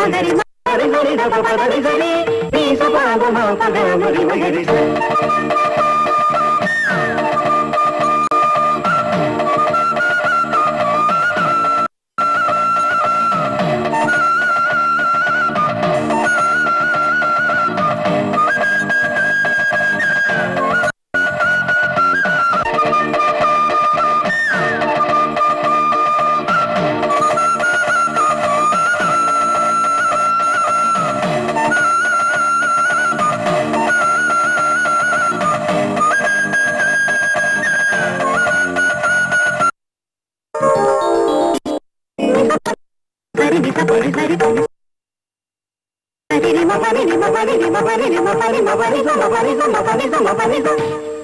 மகரி மகரி மரி தப பதரி சரி நீ சபாகமா பத மரி மகரி சரி சரி நிச பரி சரி பரி சரி ரி ம பரி ரி ம பரி ரி ம பரி ரி ம பரி ம பரி ச ம பரி ச ம பரி ச ம பரி ச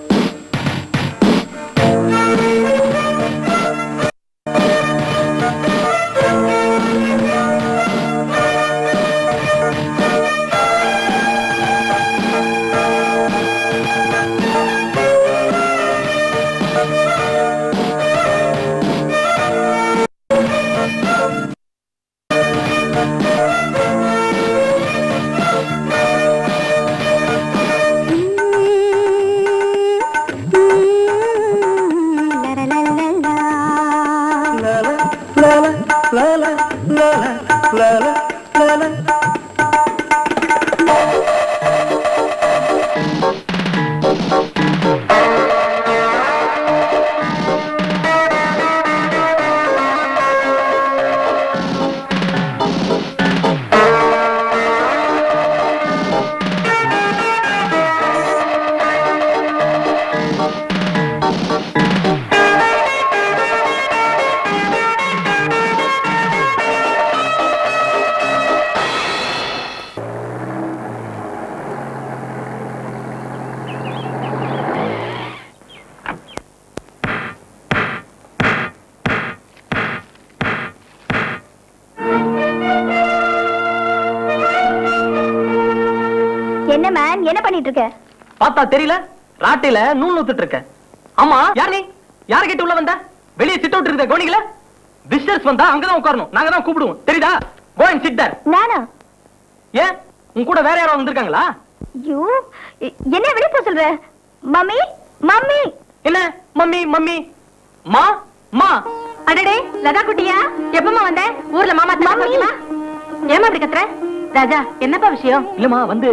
என்ன மேன் என்ன பண்ணிட்டு இருக்க பார்த்தா தெரியல ராட்டையில நூல் நூத்துட்டு இருக்க ஆமா யார் நீ யார கிட்ட உள்ள வந்த வெளியே சிட் அவுட் இருக்க கவனிக்கல விசிட்டர்ஸ் வந்தா அங்கதான் உட்காரணும் நாங்க தான் கூப்பிடுவோம் தெரியுதா கோ அண்ட் சிட் தேர் நானா ஏன் உன் கூட வேற யாரோ வந்திருக்காங்களா ஐயோ எ- என்ன வெளிய போக சொல்ற மம்மி மம்மி என்ன மம்மி மம்மி மா மா அடடே லதா குட்டியா எப்பமா வந்த ஊர்ல மாமா மம்மி ஏமா அப்படி கத்துற ராஜா என்னப்பா விஷயம் இல்லம்மா வந்து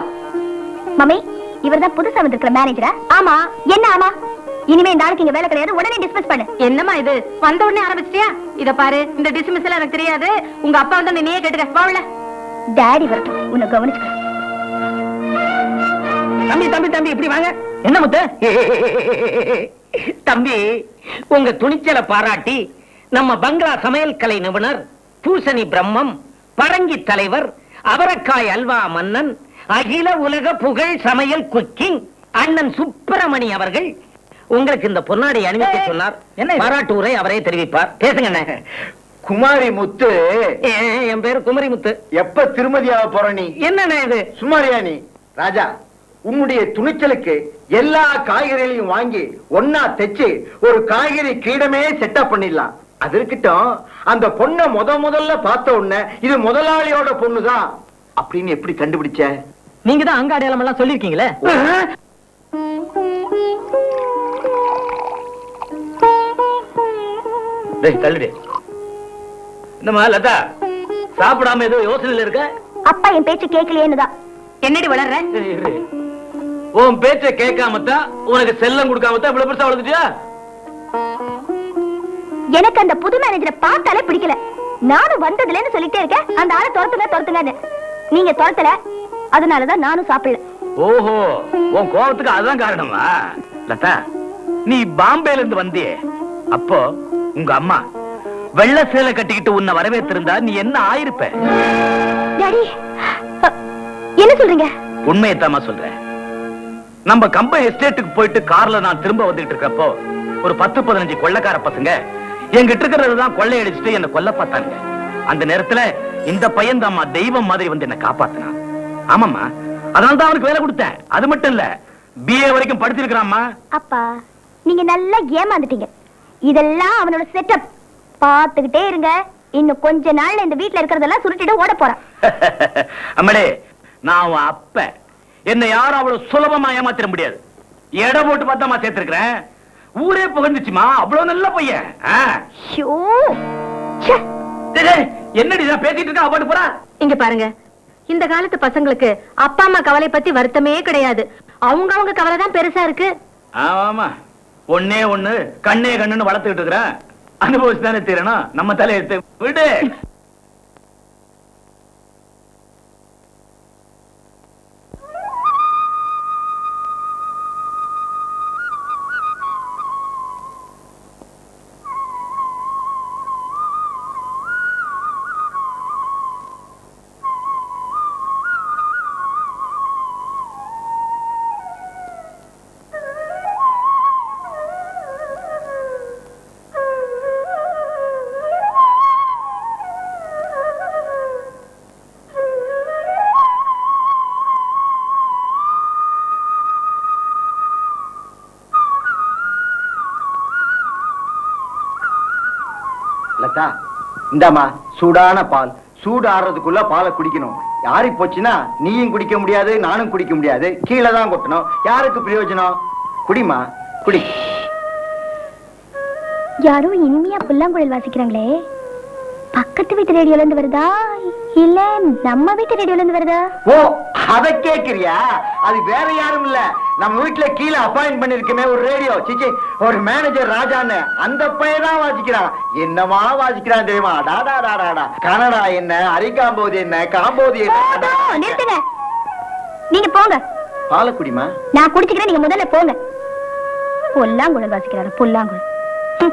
மம்மி இவர்தான் புதுசா வந்திருக்கிற மேனேஜரா ஆமா என்ன ஆமா இனிமே இந்த ஆளுக்கு இங்க வேலை கிடையாது உடனே டிஸ்மிஸ் பண்ணு என்னம்மா இது வந்த உடனே ஆரம்பிச்சிட்டியா இத பாரு இந்த டிஸ்மிஸ் எல்லாம் எனக்கு தெரியாது உங்க அப்பா வந்து நீயே கேட்டுக்க வாவல டாடி வரட்டும் உன்னை கவனிச்சுக்க தம்பி தம்பி தம்பி இப்படி வாங்க என்ன முத்து தம்பி உங்க துணிச்சலை பாராட்டி நம்ம பங்களா சமையல் கலை நிபுணர் பூசணி பிரம்மம் பரங்கி தலைவர் அவரக்காய் அல்வா மன்னன் அகில உலக புகழ் சமையல் குக்கிங் அண்ணன் சுப்பிரமணி அவர்கள் உங்களுக்கு இந்த பொன்னாடை அணிவிக்க சொன்னார் என்ன இது? பாராட்டு உரை அவரே தெரிவிப்பார் பேசுங்க அண்ணே. குமாரி முத்து ஏ- என் பேரு குமரி முத்து எப்ப திருமதியாக போற நீ என்னண்ணே இது சும்மாரியா நீ ராஜா உன்னுடைய துணிச்சலுக்கு எல்லா காய்கறிகளையும் வாங்கி ஒன்னா தைச்சு ஒரு காய்கறி கீடமே செட்டப் பண்ணிடலாம் அது இருக்கட்டும் அந்த பொண்ணை முத முதல்ல பார்த்த உடனே இது முதலாளியோட பொண்ணுதான் அப்படின்னு எப்படி கண்டுபிடிச்ச நீங்க தான் அங்க அடையாளம் எல்லாம் சொல்லிருக்கீங்களே டேய் தள்ளுடு என்னம்மா லதா சாப்பிடாம ஏதோ யோசனையில இருக்க அப்பா என் பேச்சு கேட்கலையேன்னுதான் என்னடி வளர்ற இரு, இரு. உன் பேச்ச கேட்காம தான் உனக்கு செல்லம் கொடுக்காம தான் இவ்வளவு பெருசா வளர்ந்துட்டியா எனக்கு அந்த புது மேனேஜரை பார்த்தாலே பிடிக்கல நானும் வந்ததுல இருந்து சொல்லிட்டே இருக்கேன் அந்த ஆளை துரத்துங்க துரத்துங்கன்னு நீங்க துரத்தல அதனாலதான் நானும் சாப்பிடல ஓஹோ உன் கோபத்துக்கு அதுதான் காரணமா லதா நீ பாம்பேல இருந்து வந்தியே அப்போ உங்க அம்மா வெள்ள சேலை கட்டிக்கிட்டு உன்னை வரவேற்றிருந்தா நீ என்ன ஆயிருப்ப டாடி அ, என்ன சொல்றீங்க உண்மையத்தாமா சொல்றேன் நம்ம கம்பெனி எஸ்டேட்டுக்கு போயிட்டு கார்ல நான் திரும்ப வந்துட்டு இருக்கப்போ ஒரு பத்து பதினஞ்சு கொள்ளைக்கார பசங்க எங்கிட்ட இருக்கிறதுதான் கொள்ளையடிச்சிட்டு என்ன கொல்ல பார்த்தாங்க அந்த நேரத்துல இந்த பையன் தாம்மா தெய்வம் மாதிரி வந்து என்ன காப்பாத்தினான் ஆமாம்மா அதனால தான் அவனுக்கு வேலை கொடுத்தேன் அது மட்டும் இல்ல பிஏ வரைக்கும் படிச்சிருக்கிறாம்மா அப்பா நீங்க நல்லா ஏமாந்துட்டீங்க இதெல்லாம் அவனோட செட்டப் பார்த்துக்கிட்டே இருங்க இன்னும் கொஞ்ச நாள்ல இந்த வீட்ல இருக்கிறதெல்லாம் சுருட்டிட்டு ஓட போறான் அம்மடே நான் அவன் அப்ப என்னை யாரும் அவ்வளவு சுலபமா ஏமாத்திர முடியாது எடை போட்டு பார்த்தா சேர்த்திருக்கிறேன் ஊரே புகழ்ந்துச்சுமா அவ்வளவு நல்ல பையன் ஆ. ஷோ ச்சே. டேய், டேய், என்னடி நான் பேசிட்டு இருக்கேன் அவ பாட்டு போறா இங்க பாருங்க இந்த காலத்து பசங்களுக்கு அப்பா அம்மா கவலை பத்தி வருத்தமே கிடையாது அவங்க அவங்க கவலை தான் பெருசா இருக்கு ஆமா ஒண்ணே ஒண்ணு கண்ணே கண்ணுன்னு வளர்த்துக்கிட்டு இருக்கிறேன் அனுபவிச்சு தானே தீரணும் நம்ம தலையெடுத்து விடு லதா இந்தாம்மா சூடான பால் சூடு ஆறுறதுக்குள்ள பாலை குடிக்கணும் யாரி போச்சுன்னா நீயும் குடிக்க முடியாது நானும் குடிக்க முடியாது கீழே தான் கொட்டணும் யாருக்கு பிரயோஜனம் குடிமா குடி யாரோ இனிமையா புல்லாங்குழல் வாசிக்கிறாங்களே பக்கத்து வீட்டு ரேடியோல இருந்து வருதா இல்ல நம்ம வீட்டு ரேடியோல இருந்து வருதா ஓ அத கேக்குறியா அது வேற யாரும் இல்ல நம்ம வீட்டுல கீழே அப்பாயிண்ட் பண்ணிருக்கமே ஒரு ரேடியோ சிச்சி ஒரு மேனேஜர் ராஜான்னு அந்த பையன் தான் வாசிக்கிறான் என்னமா வாசிக்கிறான் தெரியுமா டாடா டாடாடா கனடா என்ன அரிக்காம்போது என்ன காம்போது போதும், என்ன நிறுத்துங்க நீங்க போங்க பாலை குடிமா நான் குடிச்சுக்கிறேன் நீங்க முதல்ல போங்க புல்லாங்குழல் வாசிக்கிறாரு புல்லாங்குழல் ஹம்.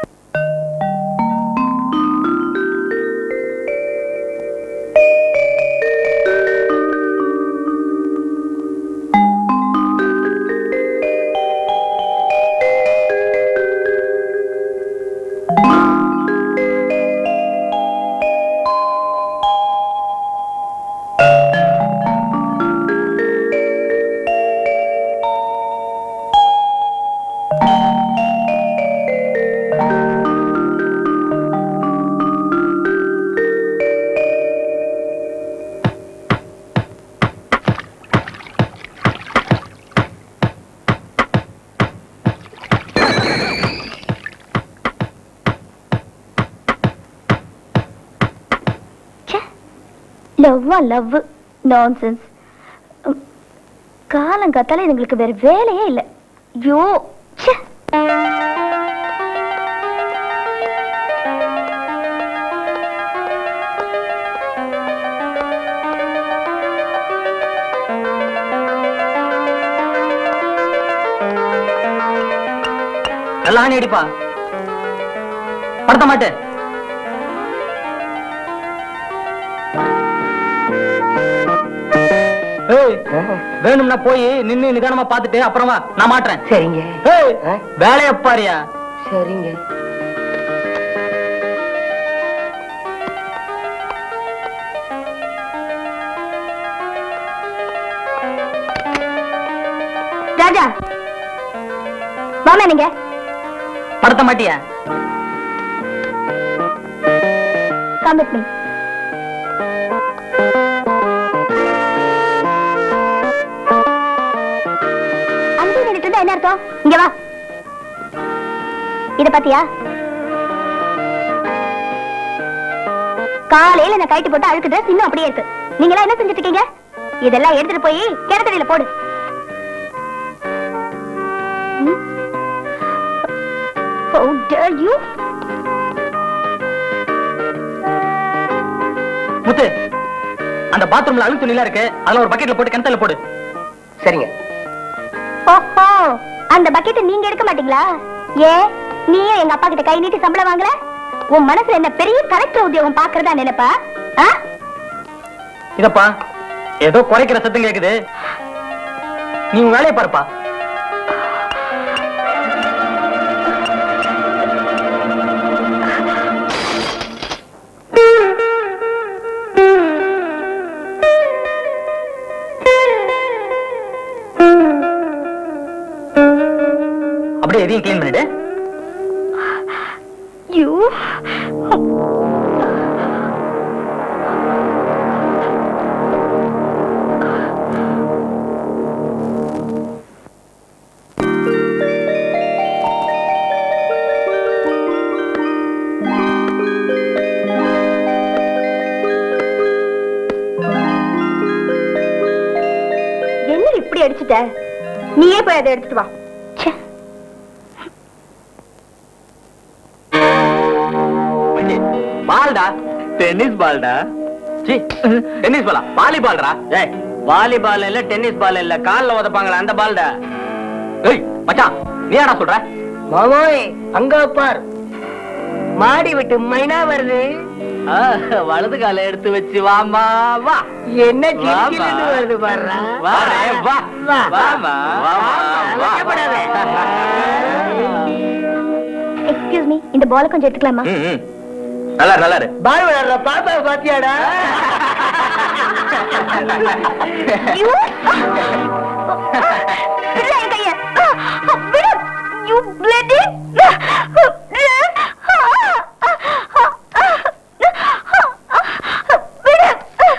லவ்வா லவ் நான்சென்ஸ் காலங்காத்தால இதுங்களுக்கு வேற வேலையே இல்ல ஐயோ ச்சே. நல்லா ஆணி அடிப்பா படுத்த மாட்டேன் ஏய் வேணும்னா போய் நின்னு நிதானமா பாத்துட்டு அப்புறமா நான் மாட்டுறேன் சரிங்க ஏய் வேலைய பாரியா சரிங்க ராஜா வாமா நீங்க படுத்த மாட்டியா கம் வித் மீ அங்கே நின்னுட்டு இருந்தா என்ன அர்த்தம் இங்க வா இத பாத்தியா காலையில நான் கைட்டு போட்டு அழுக்கு ட்ரெஸ் இன்னும் அப்படியே இருக்கு நீங்க எல்லாம் என்ன செஞ்சுட்டு இருக்கீங்க இதெல்லாம் எடுத்துட்டு போய் கிணத்தடியில போடு ம்? How dare you? முத்து அந்த பாத்ரூம்ல அழுக்கு துணிலாம் இருக்கு அதுல ஒரு பக்கெட்ல போட்டு கிணத்துல போடு சரிங்க ஓஹோ அந்த பக்கெட் நீங்க எடுக்க மாட்டீங்களா ஏ நீயும் எங்க அப்பா கிட்ட கை நீட்டி சம்பளம் வாங்கல உன் மனசுல என்ன பெரிய கலெக்டர் உத்தியோகம் பாக்குறதா நினைப்பா ஆ? இதப்பா ஏதோ குறைக்கிற சத்தம் கேக்குது நீ உன் வேலையை பாருப்பா அப்படியே எதையும் க்ளீன் பண்ணிடு You. குடிச்சிட்ட நீயே போய் அதை எடுத்துட்டு வா பால்டா டென்னிஸ் பால்டா சி டென்னிஸ் பாலா வாலிபால்டா ஏய் வாலிபால் இல்ல டென்னிஸ் பால் இல்ல கால்ல உதப்பாங்களே அந்த பால்டா ஏய் மச்சான் நீ என்னடா சொல்ற மாமோய் அங்க பார் மாடி விட்டு மைனா வருது ஆ, வலது காலை எடுத்து வச்சு வாமா வா என்ன சிரிக்கிறது வருது பாருடா. வா ரே, வா வா. வாமா வாமா வா வெட்கப்படாத. எக்ஸ்கியூஸ் மீ இந்த பால் கொஞ்சம் எடுத்துக்கலாமா ம், ம். நல்லா இரு, நல்லா இரு பால் விளையாடுற பாப்பா பாத்தியாடா You- விடு என் கைய. விடு. You bloody- விடு.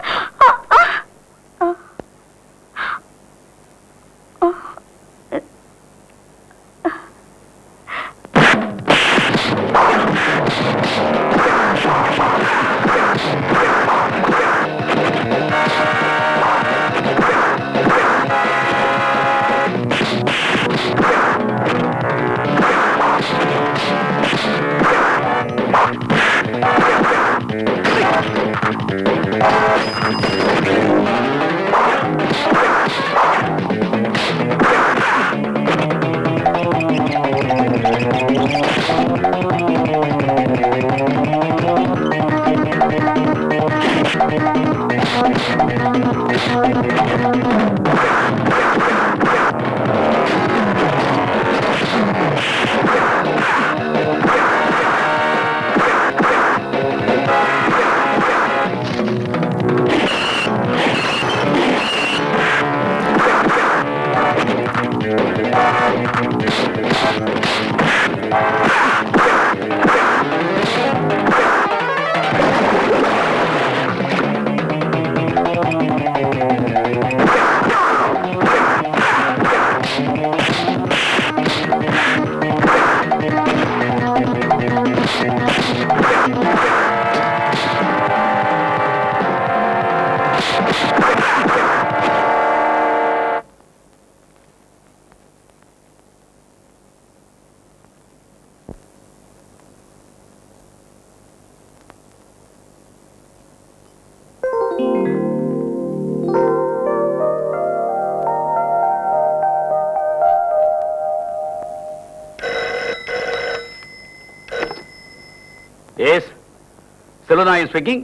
எஸ் செல்வநாயன் ஸ்பீக்கிங்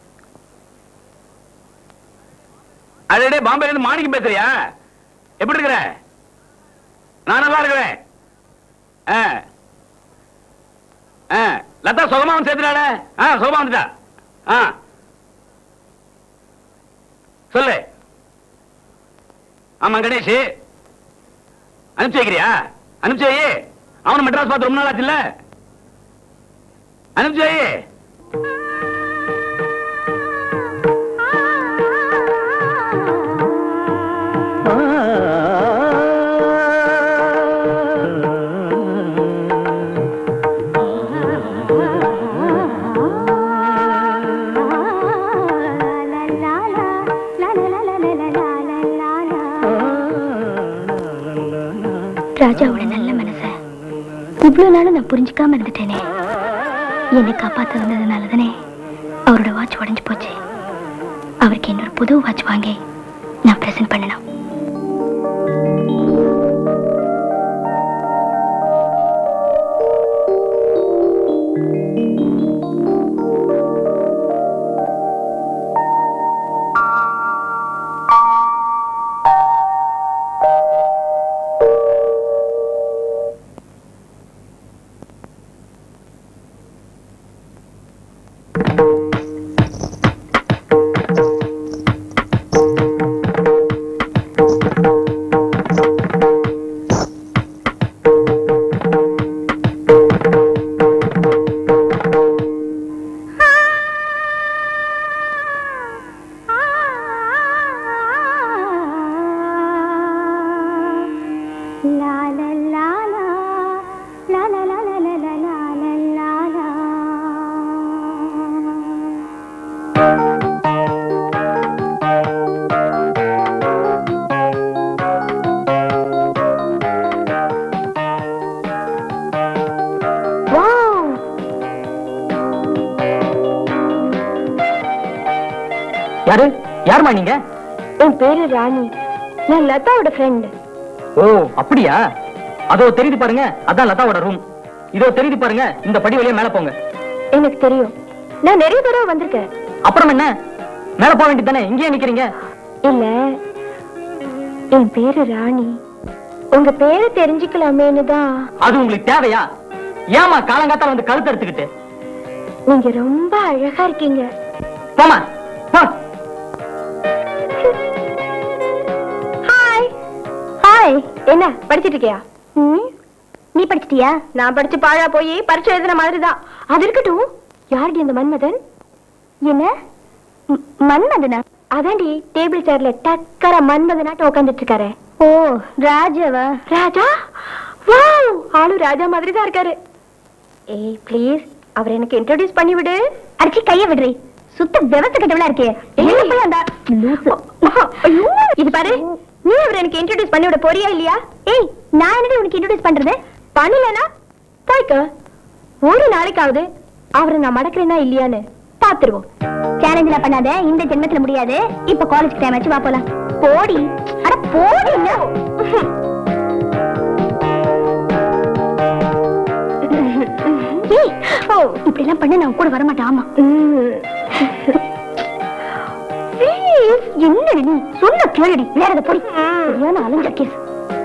அடே பாம்பேல இருந்து மாணிக்கம் பேசுறியா எப்படி இருக்கிற நான் நல்லா இருக்கிறேன் ஆ. ஆ, லதா சுகமா வந்து சேர்த்துனாட ஆ சுகமா வந்துட்டா ஆ சொல்லு ஆமா கணேஷ் அனுப்பிச்சு வைக்கிறியா அனுப்பிச்சு வை அவனை மெட்ராஸ் பார்த்து ரொம்ப நாள் ஆச்சுல்ல அனுப்பிச்சு வை ராஜாவோட நல்ல மனச இவ்வளவு நாளும் நான் புரிஞ்சுக்காம இருந்துட்டேனே என்னை காப்பாத்த வந்ததுனால தானே அவரோட வாட்ச் உடைஞ்சு போச்சு அவருக்கு இன்னொரு புது வாட்ச் வாங்கி நான் பிரசன்ட் பண்ணணும் யாரு யாருமா நீங்க என் பேரு ராணி நான் லதாவோட ஃப்ரெண்ட் ஓ அப்படியா அதோ தெரியுது பாருங்க அதான் லதாவோட ரூம் இதோ தெரியுது பாருங்க இந்த படி வழியா மேல போங்க எனக்கு தெரியும் நான் நிறைய தடவை வந்திருக்கேன் அப்புறம் என்ன மேல போக வேண்டியது தானே இங்கேயே நிக்கிறீங்க இல்ல என் பேரு ராணி உங்க பேரை தெரிஞ்சுக்கலாமேன்னு தான் அது உங்களுக்கு தேவையா ஏமா காலங்காத்தால வந்து கழுத்து எடுத்துக்கிட்டு நீங்க ரொம்ப அழகா இருக்கீங்க போமா போ ஹாய் ஹாய் என்ன படிச்சிட்டு இருக்கியா நீ படிச்சிட்டியா நான் படிச்சு பாழா போய் பரீட்சை எழுதின மாதிரி தான் அது இருக்கட்டும் யாருடி அந்த மன்மதன் என்ன ம், மன்மதனா அதான்டி டேபிள் சேர்ல டக்கர மன்மதனாட்ட உட்காந்துட்டு இருக்காரு ஓ ராஜாவா ராஜா வாவ் ஆளு ராஜா மாதிரி தான் இருக்காரு ஏய் ப்ளீஸ் அவர் எனக்கு இன்ட்ரோடியூஸ் பண்ணி விடு அடிச்சு கைய விடுறி சுத்த விவசாய கட்டவளா இருக்கே எங்க போய் அந்த ஐயோ இது பாரு நீ அவர் எனக்கு இன்ட்ரோடியூஸ் பண்ணி விட போறியா இல்லையா ஏய் நான் என்னடி உனக்கு இன்ட்ரோடியூஸ் பண்றது பண்ணலனா போய்க்க ஒரு நாளைக்காவது அவரை நான் மடக்கிறேனா இல்லையான்னு பாத்துருவோம் சேலஞ்சில பண்ணாத இந்த ஜென்மத்துல முடியாது இப்ப காலேஜ் டைம் ஆச்சு வா போலாம் போடி அட போடி ஏய், ஓ, இப்படி எல்லாம் பண்ண நான் கூட வரமாட்டேன் ஆமா Please, என்னடி நீ சொன்ன கேளுடி வேற எதை போய் சரியான அலைஞ்ச கேஸ்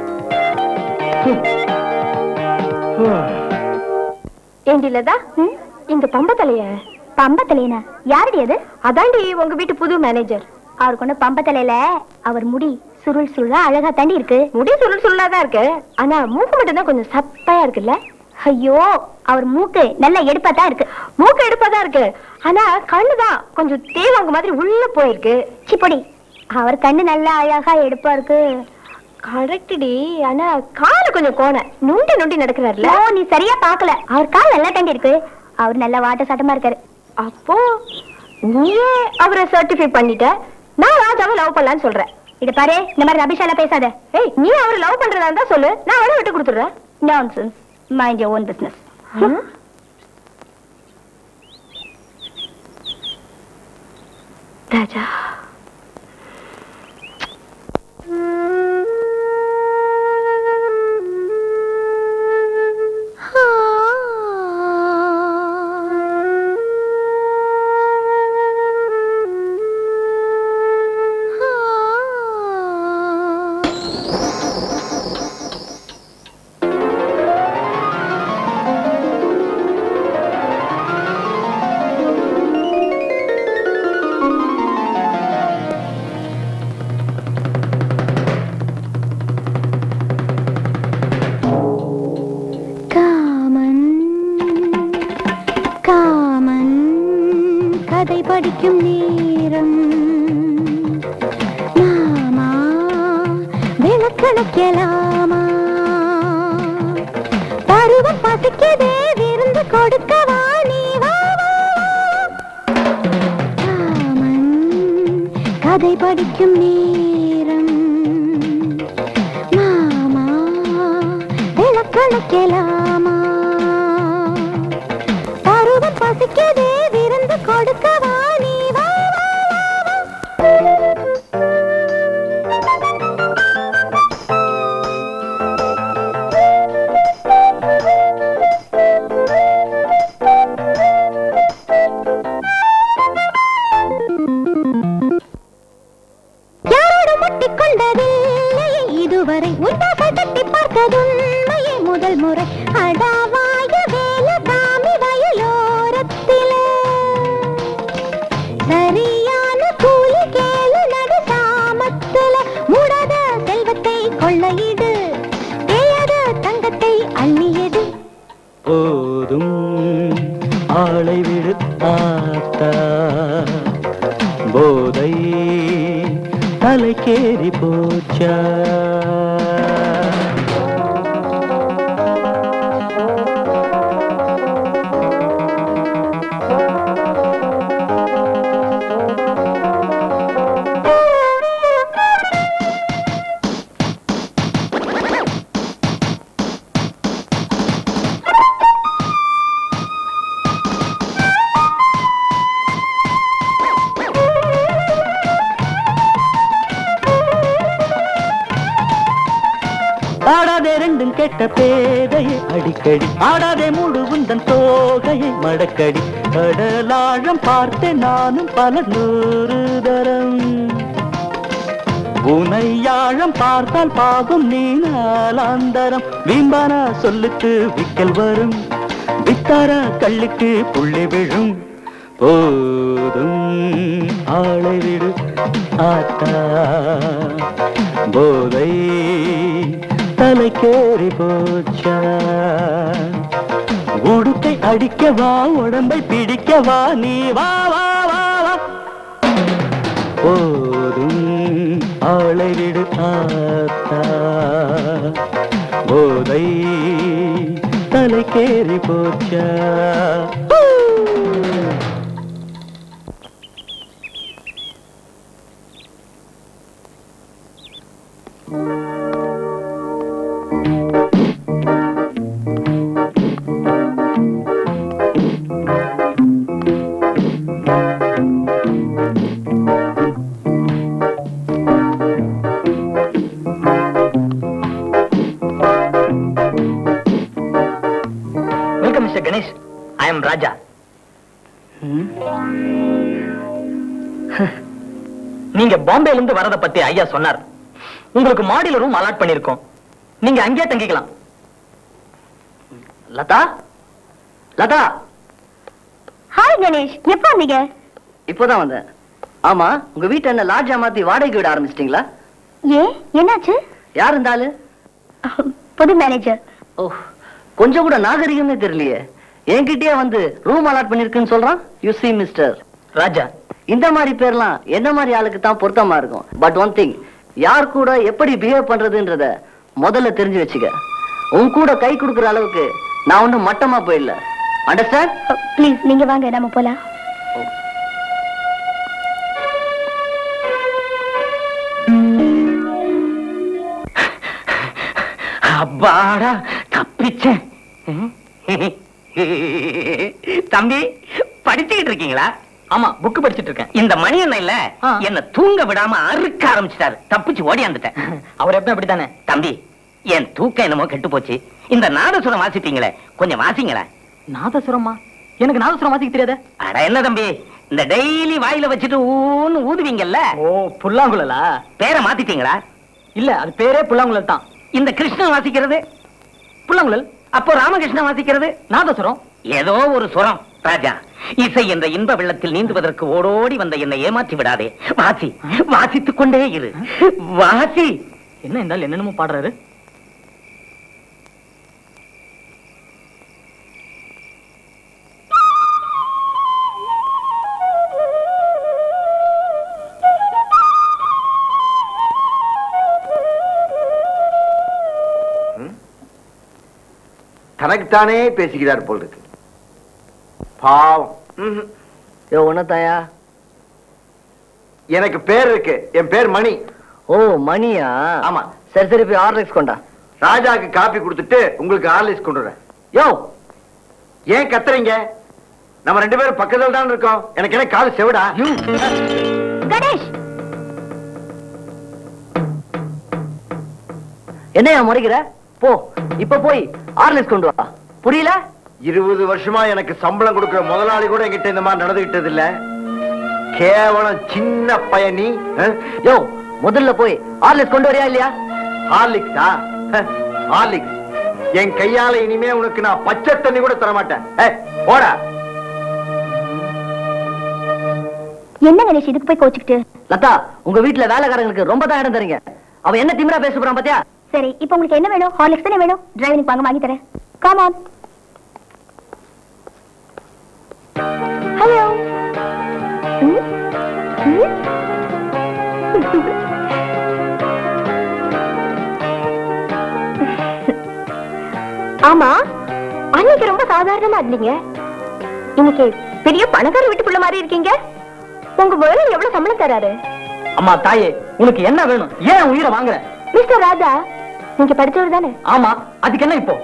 ஏண்டிலதா இந்த பம்ப தலைய பம்ப தலையனா யாருடி அது அதாண்டி உங்க வீட்டு புது மேனேஜர் அவர் கொண்ட பம்ப தலையில அவர் முடி சுருள் சுருளா அழகா தாண்டி இருக்கு முடி சுருள் சுருளா தான் இருக்கு ஆனா மூக்கு மட்டும் தான் கொஞ்சம் சப்பையா இருக்குல்ல ஐயோ அவர் மூக்கு நல்ல எடுப்பா தான் இருக்கு மூக்கு எடுப்பா தான் இருக்கு ஆனா கண்ணு தான் கொஞ்சம் தேவாங்க மாதிரி உள்ள போயிருக்கு சிப்படி அவர் கண்ணு நல்லா அழகா எடுப்பா இருக்கு கரெக்டுடி ஆனா கால கொஞ்சம் கோண நுண்டி நுண்டி நடக்கிறாருல ஓ நீ சரியா பார்க்கல அவர் கால் நல்லா தாண்டி இருக்கு அவர் நல்ல வாட்ட சட்டமா இருக்காரு அப்போ நீயே அவரை சர்டிஃபை பண்ணிட்ட நான் ராஜாவை லவ் பண்ணலாம்னு சொல்றேன் இத பாரு இந்த மாதிரி ரபிஷால பேசாத ஏய் நீ அவரை லவ் பண்றதா இருந்தா சொல்லு நான் அவரை விட்டு கொடுத்துறேன் nonsense mind your own business Raja காமன் காமன் கதை படிக்கும் நேரம் மாமா விளக்கணக்கலாமா பருவம் பசிக்கதே விருந்து கொடுக்கவா நீ வா வா, வா. காமன் கதை படிக்கும் நேரம் மாமா விளக்கணக்கலாமா பருவம் பசிக்கதே விருந்து கொடுக்கவா நீ வா வா, வா, வா. யாரோடு முட்டிக்கொண்டதில்லை இதுவரை உண்டாக தட்டி பார்த்ததுண்மையே முதல் முறை அடாவாய வேல காமி வயலோரத்திலே சரியான கூலி கேளு நடு சாமத்துல முடாத செல்வத்தை கொள்ளையிடு தேயாத தங்கத்தை அள்ளியது போதும் ஆளை விடுத்தாத்தா போதை தலைக்கேறி போச்சா கண்டும் கெட்ட பேதையை அடிக்கடி ஆடாதே மூடு உந்தன் தோகையை மடக்கடி கடலாழம் பார்த்தேன் நானும் பல நூறு தரம் உனையாழம் பார்த்தால் பாகும் நீ நாளாந்தரம் வீம்பானா சொல்லுக்கு விக்கல் வரும் வித்தாரா கல்லுக்கு புள்ளி விழும் போதும் ஆளை விடு ஆத்தா போதை தலைக்கேறி போச்சா உடுக்கை அடிக்கவா உடம்பை பிடிக்கவா நீ வா வா வா வா போதும் ஆளை விடு ஆத்தா போதை தலைக்கேறி போச்சா welcome mister Ganesh I am Raja நீங்க பாம்பேல இருந்து வரத பத்தி ஐயா சொன்னார் உங்களுக்கு மாடியில ரூம் அலாட் பண்ணிருக்கோம் நீங்க அங்கேயே தங்கிக்கலாம் லதா லதா ஹாய் கணேஷ் எப்போ வந்தீங்க இப்போதான் வந்தேன் ஆமா உங்க வீட்டை என்ன லாட்ஜா மாத்தி வாடகைக்கு விட ஆரம்பிச்சிட்டீங்களா ஏன் என்னாச்சு யார் இருந்தாலு புது மேனேஜர் ஓ கொஞ்சம் கூட நாகரிகமே தெரியலையே என்கிட்டயே வந்து ரூம் அலாட் பண்ணிருக்குன்னு சொல்றான் யூ see மிஸ்டர் ராஜா இந்த மாதிரி பேர்லாம் என்ன மாதிரி ஆளுக்கு தான் பொருத்தமா இருக்கும் பட் ஒன் திங் யார் கூட எப்படி பிஹேவ் பண்றதுன்றத முதல்ல தெரிஞ்சு வச்சுக்க உன் கூட கை கொடுக்குற அளவுக்கு நான் ஒன்றும் மட்டமா போயிடல அண்டர்ஸ்டாண்ட் ப்ளீஸ் நீங்க வாங்க நம்ம போலாம் அப்பாடா தப்பிச்சேன் தம்பி படிச்சுக்கிட்டு இருக்கீங்களா ஆமா புக் படிச்சிட்டு இருக்கேன் இந்த மணி இல்ல ஆ. என்ன தூங்க விடாம அறுக்க ஆரம்பிச்சிட்டாரு தப்பிச்சு ஓடியாந்துட்டேன் அவர் எப்பவும் அப்படித்தானே தம்பி என் தூக்கம் என்னமோ கெட்டு போச்சு இந்த நாதசுரம் வாசிப்பீங்களே கொஞ்சம் வாசிங்களேன் நாதசுரமா எனக்கு நாதசுரம் வாசிக்க தெரியாதே அட என்ன தம்பி இந்த டெய்லி வாயில வச்சுட்டு ஊன்னு ஊதுவீங்கல்ல ஓ புல்லாங்குழலா பேரை மாத்திட்டீங்களா இல்ல அது பேரே புல்லாங்குழல் தான் இந்த கிருஷ்ணன் வாசிக்கிறது புல்லாங்குழல் அப்போ ராமகிருஷ்ணன் வாசிக்கிறது நாதசுரம் ஏதோ ஒரு சுரம் ராஜா இசை என்ற இன்ப வெள்ளத்தில் நீந்துவதற்கு ஓடோடி வந்த என்னை ஏமாற்றி விடாதே வாசி வாசித்துக் கொண்டே இரு வாசி என்ன இருந்தாலும் என்னென்னமோ பாடுறாரு தனக்குத்தானே பேசிக்கிறார் போல் இருக்கு பாவம் ம்ஹும். யோ உன்னதாயா எனக்கு பேர் இருக்கு என் பேர் மணி ஓ மணியா ஆமா. சரி சரி போய் ஆர்டர் கொண்டா ராஜாக்கு காப்பி கொடுத்துட்டு உங்களுக்கு ஆர்லிஸ் கொண்டு வரேன் யோ ஏன் கத்துறீங்க நம்ம ரெண்டு பேரும் பக்கத்துல தான் இருக்கோம் எனக்கு என்ன காது செவிடா கணேஷ் என்னையா முறைக்கிற போ இப்ப போய் ஆர்லிஸ் கொண்டு வா புரியல இருபது வருஷமா எனக்கு சம்பளம் கொடுக்கிற முதலாளி கூட என்கிட்ட இந்த மாதிரி நடந்துகிட்டது இல்ல கேவலம் சின்ன பயணி யோ முதல்ல போய் ஆர்லிஸ் கொண்டு வரியா இல்லையா ஹார்லிக்ஸா ஹார்லிக்ஸ் என் கையால இனிமே உனக்கு நான் பச்சை தண்ணி கூட தர மாட்டேன் ஏய், போடா என்ன கணேஷ் இதுக்கு போய் கோச்சுக்கிட்டு லதா உங்க வீட்டுல வேலைக்காரங்களுக்கு ரொம்ப தான் இடம் தரீங்க அவன் என்ன திமிரா பேச போறான் பாத்தியா சரி இப்போ உங்களுக்கு என்ன வேணும் ஹார்லிக்ஸ் தானே வேணும் டிரைவருக்கு வாங்க வாங்கி தரேன் கம் ஆன் ஹலோ ஆமா அன்னைக்கு ரொம்ப சாதாரணமா இருந்தீங்க இன்னைக்கு பெரிய பணக்கார வீட்டு பிள்ளை மாதிரி இருக்கீங்க உங்க முதல்ல எவ்வளவு சம்பளம் தராரு அம்மா தாயே உனக்கு என்ன வேணும் ஏன் உன் உயிரை வாங்குற மிஸ்டர் ராஜா நீங்க படிச்சவர் தானே ஆமா அதுக்கு என்ன இப்போ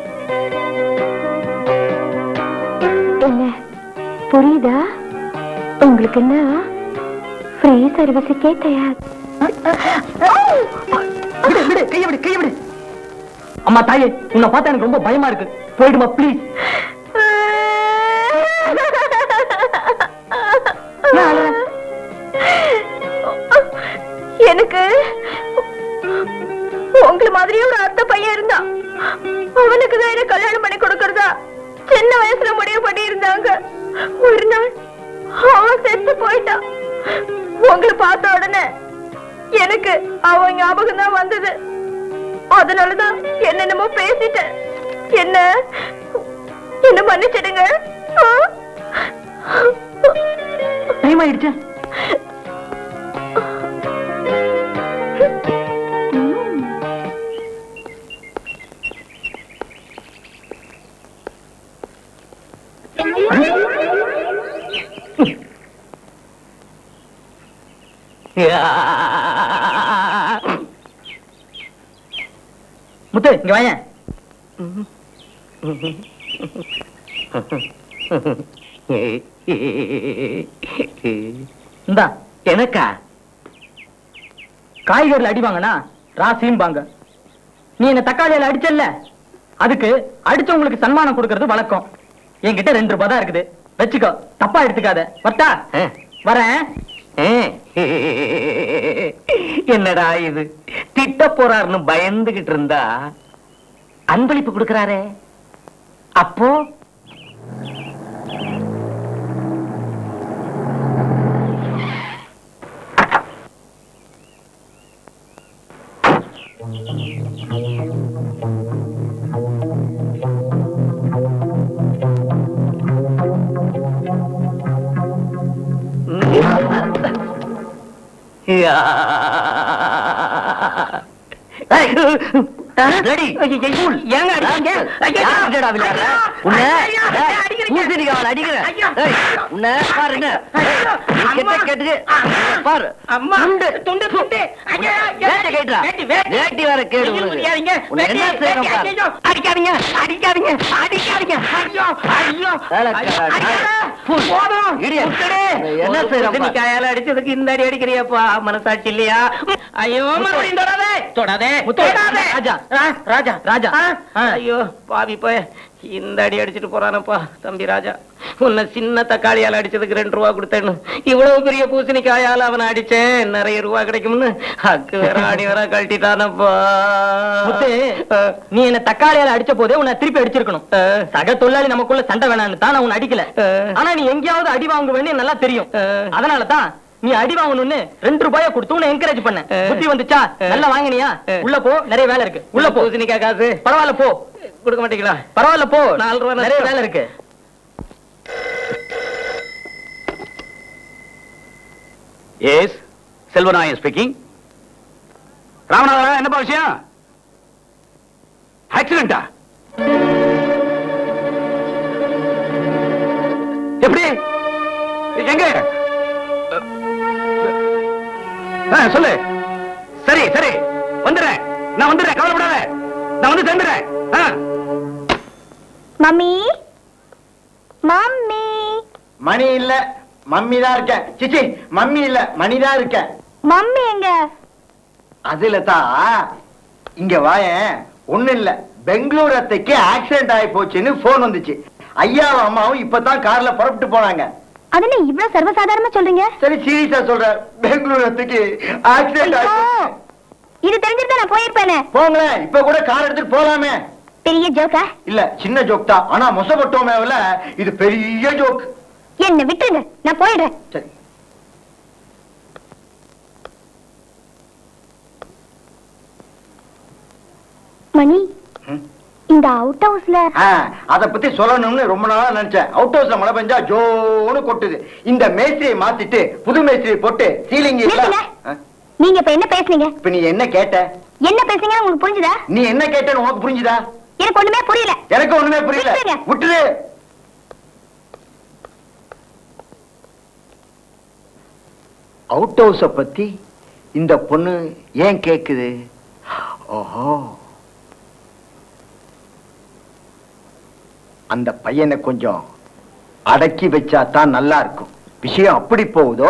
என்ன புரியுதா உங்களுக்கு என்ன ஃப்ரீ சர்வீஸுக்கே தயார் விடு விடு கைய விடு கைய விடு அம்மா தாயே உன்னை பார்த்தா எனக்கு ரொம்ப பயமா இருக்கு போயிடுமா ப்ளீஸ் எனக்கு உங்களை மாதிரியே ஒரு அத்தை பையன் இருந்தான் அவனுக்கு தான் என்ன கல்யாணம் பண்ணி கொடுக்கறதா சின்ன வயசுல முடிவு பண்ணி இருந்தாங்க ஒரு நாள் அவன் செத்து போயிட்டான் உங்களை பார்த்த உடனே எனக்கு அவன் ஞாபகம் தான் வந்தது அதனாலதான் என்னென்னமோ பேசிட்டேன் என்ன என்ன மன்னிச்சிடுங்க ஆ? டைம் ஆயிடுச்சு முத்து இங்க வாயேன் இந்தா எனக்கா காய்கறில அடி வாங்கினா ராசிம்பாங்க நீ என்ன தக்காளியில அடிச்சல்ல அதுக்கு அடிச்சவங்களுக்கு சன்மானம் கொடுக்கறது வழக்கம் என்கிட்ட ரெண்டு ரூபாய் தான் இருக்குது வச்சுக்கோ தப்பா எடுத்துக்காத வரட்டா ஆ. வரேன் ஏ, என்னடா இது திட்ட போறாருன்னு பயந்துகிட்டு இருந்தா அன்பளிப்பு கொடுக்கறாரே அப்போ யா. ஏய், ready? ஏங்க அடிச்சீங்க? ஐயா! யார்கிட்டடா விளையாடுற? உன்னை, ஐயா! டேய், அடிக்கிறீங்க. பூசணிக்காவால அடிக்கிறேன். ஐயா! ஏய், உன்னை பாரு என்ன? நீ கெட்ட அம்மா! கேட்டுக்கு, அம்மா! பாரு. அம்மா! துண்டு. துண்டு, துண்டு. ஐயா! ஐயா! வேட்டி கட்டுடா. வேட்டி, வேட்டி. வேட்டி வேற கேடு ஐயோ, உனக்கு. முடியாதீங்க. உன்னை என்ன வேட்டி, செய்யணும் வேட்டி, பாரு. ஐயோ, அடிக்காதீங்க அடிக்காதீங்க அடிக்காதீங்க ஐயோ ஐயோ வேலைக்காரா, அடிக்காத. ஃபுல். போதும் இடியட். விட்டுடு. என்ன ஒரு செய்யறேன் பாரு. பூசணிக்காயால அடிச்சதுக்கு இந்த அடி அடிக்கிறியப்பா மனசாட்சி இல்லையா ஐயோ மறுபடியும் தொடாதே தொடாதே முத்து, தொடாதே ராஜா. ஆ, ராஜா ராஜா. ஆ, ஆ. ஐயோ பாவி போய் இந்த அடி அடிச்சிட்டு போறானப்பா தம்பி ராஜா உன்னை சின்ன தக்காளியால அடிச்சதுக்கு ரெண்டு ரூபா கொடுத்தேன்னு இவ்வளவு பெரிய பூசணிக்காயால அவனை அடிச்சேன் நிறைய ரூபா கிடைக்கும்னு அக்கு வேற ஆடி வேற கழட்டிட்டானப்பா முத்து ஆ. நீ என்ன தக்காளியால அடிச்ச போதே உன்னை திருப்பி அடிச்சிருக்கணும் ஆ. சக தொழிலாளி நமக்குள்ள சண்டை வேணாம்னு தான் நான் உன்னை அடிக்கல ஆ. ஆனா நீ எங்கேயாவது அடி வாங்குவேன்னு நல்லா தெரியும் ஆ. அதனால தான் நீ அடி வாங்கணும்னு ரெண்டு ரூபாய கொடுத்து உன்னை என்கரேஜ் பண்ண ஆ. புத்தி வந்துச்சா ஆ. நல்லா வாங்கினியா ஆ. உள்ள போ நிறைய வேலை இருக்கு உள்ள போ பூசணிக்காய் காசு பரவாயில்ல போ கொடுக்க மாட்டீங்களா பரவாயில்ல போ நாலு ரூபா நிறைய நஷ்டம். வேலை இருக்கு எஸ் செல்வநாயன் ஸ்பீக்கிங் ராமநாதன் என்னப்பா விஷயம் ஆக்சிடென்டா எப்படி எங்க ஆ, சொல்லு சரி சரி வந்துடுறேன் நான் வந்துடுறேன் கவலைப்படாத நான் வந்து சேர்ந்துடுறேன் ஆ. மம்மி மம்மி மணி இல்ல மம்மி தான் இருக்கேன் சிச்சி மம்மி இல்ல மணி தான் இருக்கேன் மம்மி எங்க அதுல தான் இங்க வாயேன் ஒண்ணு இல்ல பெங்களூர் அத்தைக்கு ஆக்சிடென்ட் ஆகி போச்சுன்னு போன் வந்துச்சு ஐயாவும் அம்மாவும் இப்பதான் கார்ல புறப்பட்டு போனாங்க அது என்ன இவ்வளவு சர்வசாதாரணமா சொல்றீங்க சரி சீரியஸா சொல்றேன் பெங்களூர் அத்தைக்கு ஆக்சிடென்ட் ஆகி ஐயோ, போச்சு. இது தெரிஞ்சிருந்தா நான் போயிருப்பேனே போங்களேன் இப்ப கூட கார் எடுத்துட்டு போலாமே பெரிய ஜோக்கா இல்ல சின்ன ஜோக் தான் ஆனா மொசப்பட்டோமேல இது பெரிய ஜோக் என்ன விட்டுருங்க நான் போயிடுறேன் சரி மணி ம். இந்த அவுட் ஹவுஸ்ல ஆ, அத பத்தி சொல்லணும்னு ரொம்ப நாளா நினைச்சேன் அவுட் ஹவுஸ்ல மழை பெஞ்சா ஜோன்னு கொட்டுது இந்த மேஸ்திரியை மாத்திட்டு புது மேஸ்திரியை போட்டு சீலிங் நிறுத்துங்க. நீங்க இப்ப என்ன பேசுனீங்க இப்ப நீ என்ன கேட்ட என்ன பேசுனீங்கன்னு உங்களுக்கு புரிஞ்சுதா நீ என்ன கேட்டன்னு உனக்கு புரிஞ்சுதா எனக்கு ஒண்ணுமே புரியல எனக்கு ஒண்ணுமே புரியல விட்டுருங்க. விட்டுரு அவுட் ஹவுஸ பத்தி இந்த பொண்ணு ஏன் கேக்குது ஓஹோ அந்த பையனை கொஞ்சம் அடக்கி வச்சா தான் நல்லா இருக்கும் விஷயம் அப்படி போகுதோ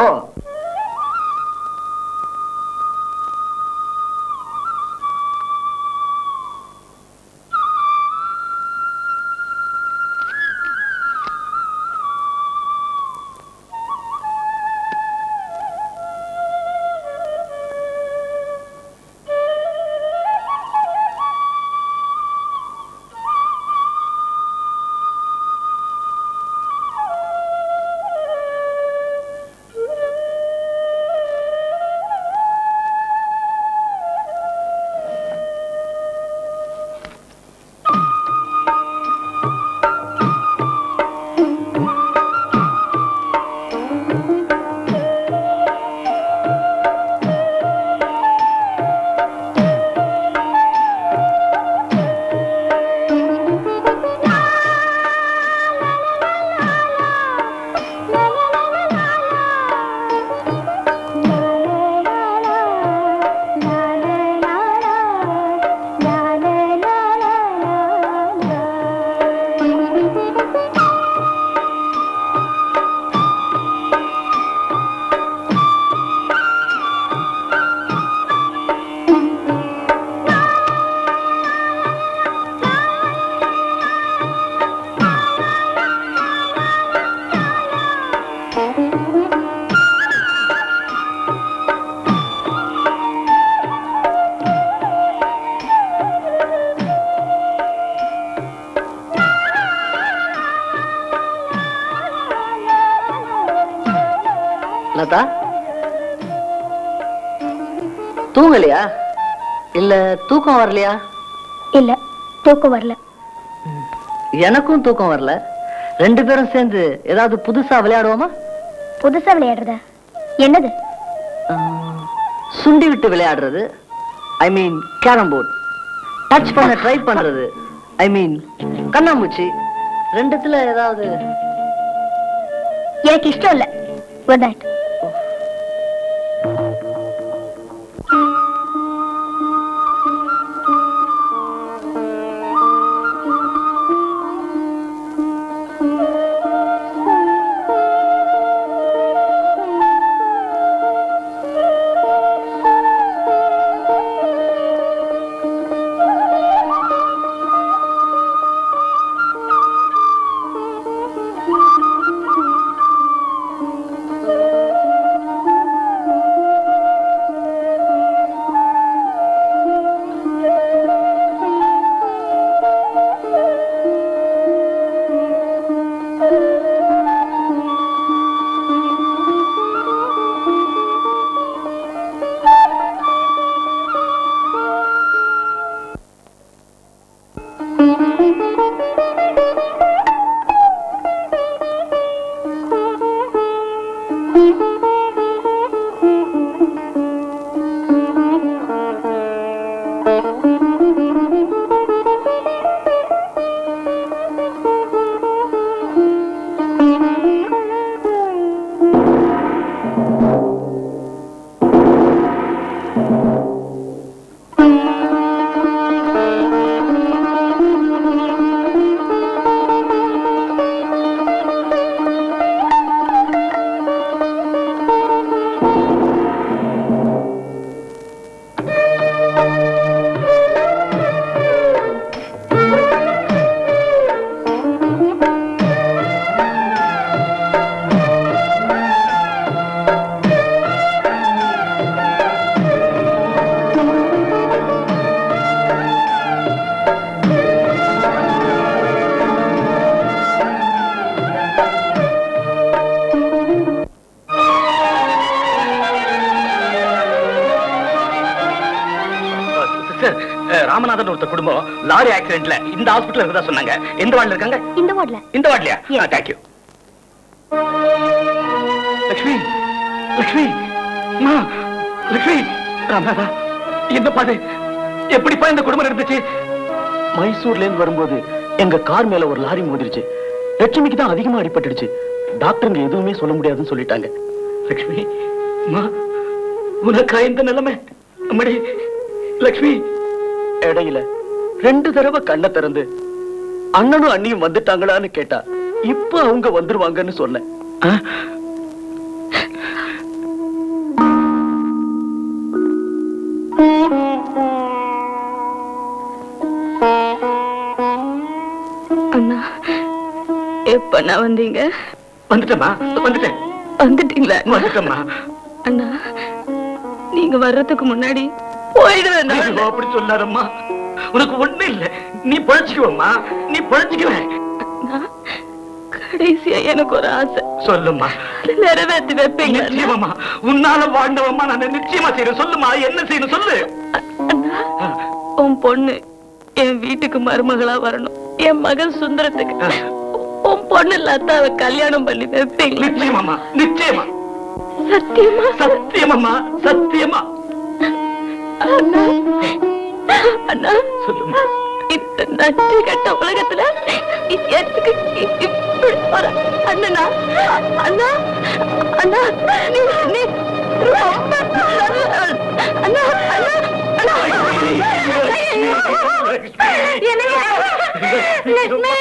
லதா தூங்கலையா இல்ல தூக்கம் வரலையா இல்ல தூக்கம் வரல எனக்கும் தூக்கம் வரல ரெண்டு பேரும் சேர்ந்து ஏதாவது புதுசா விளையாடுவோமா புதுசா விளையாடுறதா என்னது ஆஹ், சுண்டி விட்டு விளையாடுறது I mean carrom board touch பண்ண ட்ரை பண்றது ஐ மீன் கண்ணாமூச்சி ரெண்டுத்துல ஏதாவது எனக்கு இஷ்டம் இல்ல குட் நைட் சிஸ்டர் ராமநாதன் ஒருத்தர் குடும்பம் லாரி ஆக்சிடென்ட்ல இந்த ஹாஸ்பிடல்ல இருக்கதா சொன்னாங்க எந்த வார்டுல இருக்காங்க இந்த வார்டுல இந்த வார்டுலயா Yes. தேங்க்யூ லட்சுமி லட்சுமி அம்மா லட்சுமி ராமநாதா என்ன பாது எப்படிப்பா இந்த குடும்பம் இருந்துச்சு மைசூர்ல இருந்து வரும்போது எங்க கார் மேல ஒரு லாரி மோதிருச்சு லட்சுமிக்கு தான் அதிகமா அடிபட்டுடுச்சு டாக்டருங்க எதுவுமே சொல்ல முடியாதுன்னு சொல்லிட்டாங்க லட்சுமி அம்மா உனக்கா இந்த நிலைமை அம்மடி லட்சுமி இடையில ரெண்டு தடவை கண்ணை திறந்து அண்ணனும் அண்ணியும் வந்துட்டாங்களான்னு கேட்டா இப்ப அவங்க வந்துருவாங்கன்னு சொன்னேன் ஆ? அண்ணா எப்ப நான் வந்தீங்க வந்துட்டேம்மா வந்துட்டேன் வந்துட்டீங்களா அண்ணா? வந்துட்டேம்மா அண்ணா நீங்க வர்றதுக்கு முன்னாடி போயிடுவேன் நான். ஐயோ, அப்படி சொல்லாதம்மா உனக்கு ஒண்ணு இல்ல நீ பழச்சிக்குவம்மா நீ பழச்சிக்குவேன் அண்ணா, கடைசியா எனக்கு ஒரு ஆசை சொல்லும்மா அதை நிறைவேற்றி வைப்பீங்க அண்ணா? நிச்சயமாம்மா உன்னால வாழ்ந்தவம்மா நான் நிச்சயமா செய்யறேன் சொல்லுமா என்ன செய்யணும் சொல்லு அண்ணா உன் பொண்ணு என் வீட்டுக்கு மருமகளா வரணும் என் மகன் சுந்தரத்துக்கு உன் பொண்ணு லதாவை கல்யாணம் பண்ணி வைப்பீங்களா நிச்சயமாம்மா நிச்சயமா சத்தியமா சத்தியமாம்மா சத்தியமா அண்ணா அண்ணா சொல்லுமா இந்த நன்றி கட்ட உலகத்துல எதுக்கு இப்படி ஒரு அண்ணனா அண்ணா அண்ணா நீ நீ ரொம்ப நல்லவள். அண்ணா அண்ணா அண்ணா என்னங்க லட்சுமி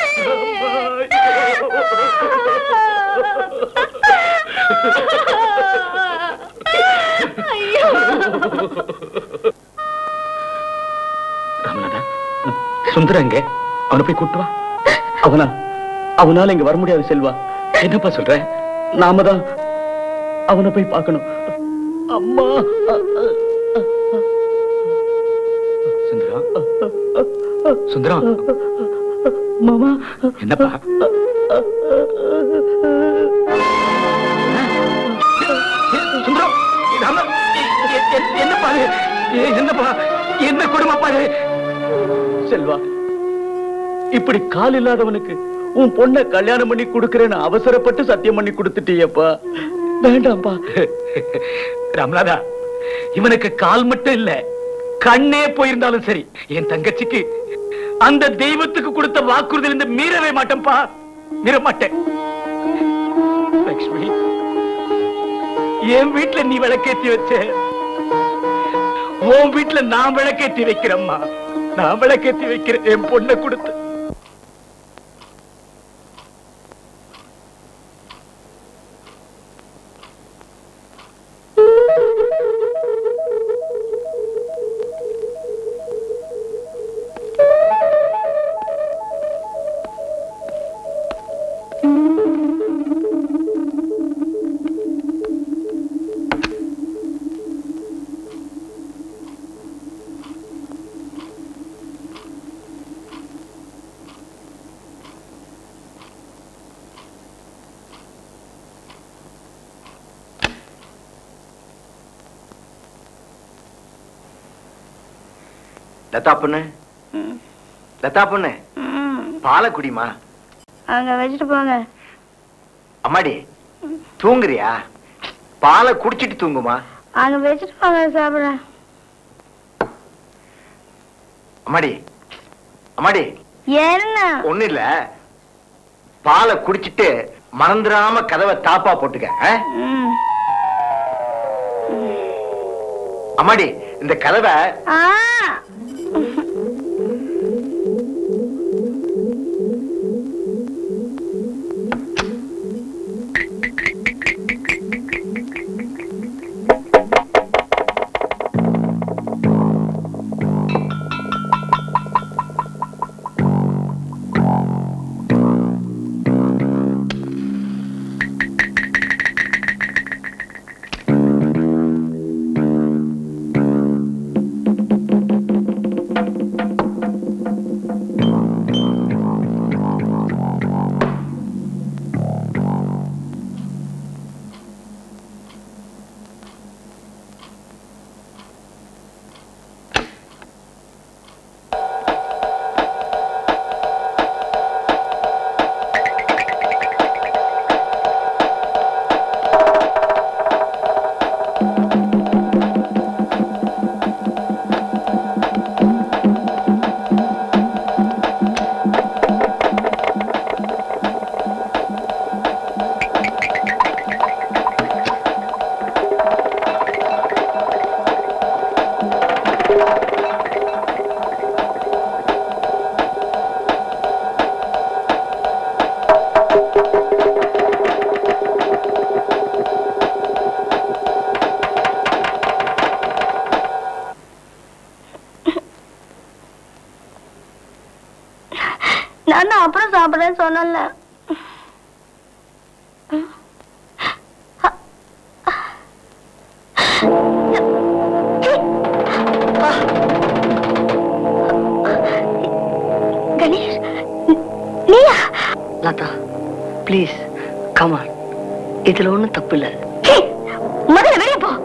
ஐயோ ராமநாதா சுந்தரம் எங்க அவனை போய் கூட்டு வா அவனா அவனால இங்க வர முடியாது செல்வா என்னப்பா சொல்ற நாம தான் அவனை போய் பார்க்கணும் அம்மா சுந்தரம் சுந்தரம் மாமா என்னப்பா என்- என்னப்பா இது? ஏ, என்னப்பா என்ன குடும்பப்பா இது? செல்வா இப்படி கால் இல்லாதவனுக்கு உன் பொண்ண கல்யாணம் பண்ணி கொடுக்கறேன்னு அவசரப்பட்டு சத்தியம் பண்ணி கொடுத்துட்டியப்பா வேண்டாம்ப்பா ராமநாதா இவனுக்கு கால் மட்டும் இல்ல கண்ணே போயிருந்தாலும் சரி என் தங்கச்சிக்கு அந்த தெய்வத்துக்கு கொடுத்த வாக்குறுதியில இருந்து மீறவே மாட்டேன்பா மீற மாட்டேன் லக்ஷ்மி என் வீட்டுல நீ விளக்கேத்தி வச்ச உன் வீட்டுல நான் விளக்கேத்தி வைக்கிறேம்மா நான் விளக்கேத்தி வைக்கிறேன் என் பொண்ணை கொடுத்து லதா பொண்ணு லதா பொண்ணு பாலை குடிமா அங்க வச்சுட்டு போங்க அம்மாடி தூங்குறியா பாலை குடிச்சிட்டு தூங்குமா அங்க வச்சுட்டு போங்க சாப்பிட அம்மாடி அம்மாடி என்ன ஒண்ணு இல்ல பாலை குடிச்சிட்டு மறந்துடாம கதவை தாப்பா போட்டுக்க ஆ? ம். அம்மாடி இந்த கதவை ஆ நான் தான் அப்புறம் சாப்பிடுறேன்னு சொன்னல கணேஷ் நீயா லதா ப்ளீஸ் கமான் இதுல ஒண்ணும் தப்பு இல்ல முதல்ல வெளியே போ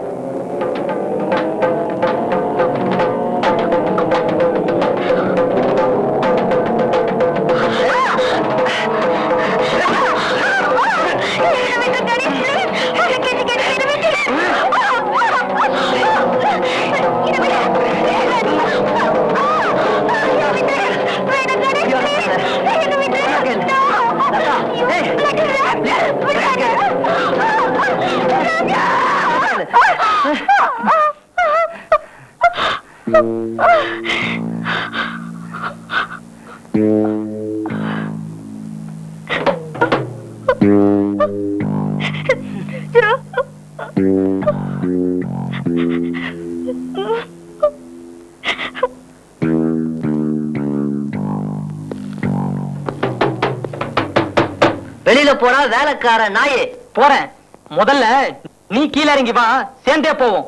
வெளியில போறா வேலைக்கார நாயே போறேன் முதல்ல நீ கீழே இறங்கி வா சேர்ந்தே போவோம்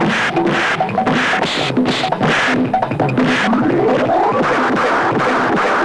ஆ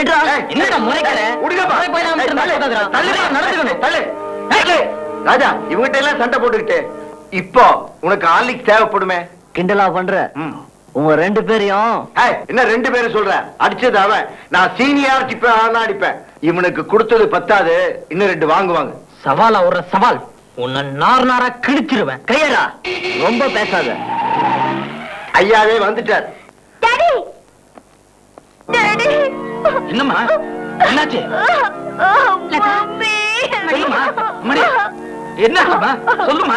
விடுறா என்னடா முறைக்கிற விடுங்கப்பா. போய் போய் நான் ஏய், விட்டுறேன், தள்ளு, கூடாதுடா. தள்ளு, நடந்துக்கணும். தள்ளு. தள்ளு. ராஜா இவங்கிட்ட எல்லாம் சண்டை போட்டுக்கிட்டு இப்போ உனக்கு ஆலிக் தேவைப்படுமே கிண்டலா பண்ற ம். உங்க ரெண்டு பேரையும் ஏய், என்ன ரெண்டு பேரும் சொல்ற அடிச்சது அவன் நான் சீனியர் டிப்பேன் அவன் அடிப்பேன் இவனுக்கு கொடுத்தது பத்தாது இன்னும் ரெண்டு வாங்குவாங்க சவாலா ஒரு சவால் உன்னை நார் நாரா கிழிச்சிருவேன் கையடா ரொம்ப பேசாத ஐயாவே வந்துட்டார் டாடி டாடி என்னம்மா என்னாச்சு மம்மி சொல்லுமா மணி என்னாச்சுமா சொல்லுமா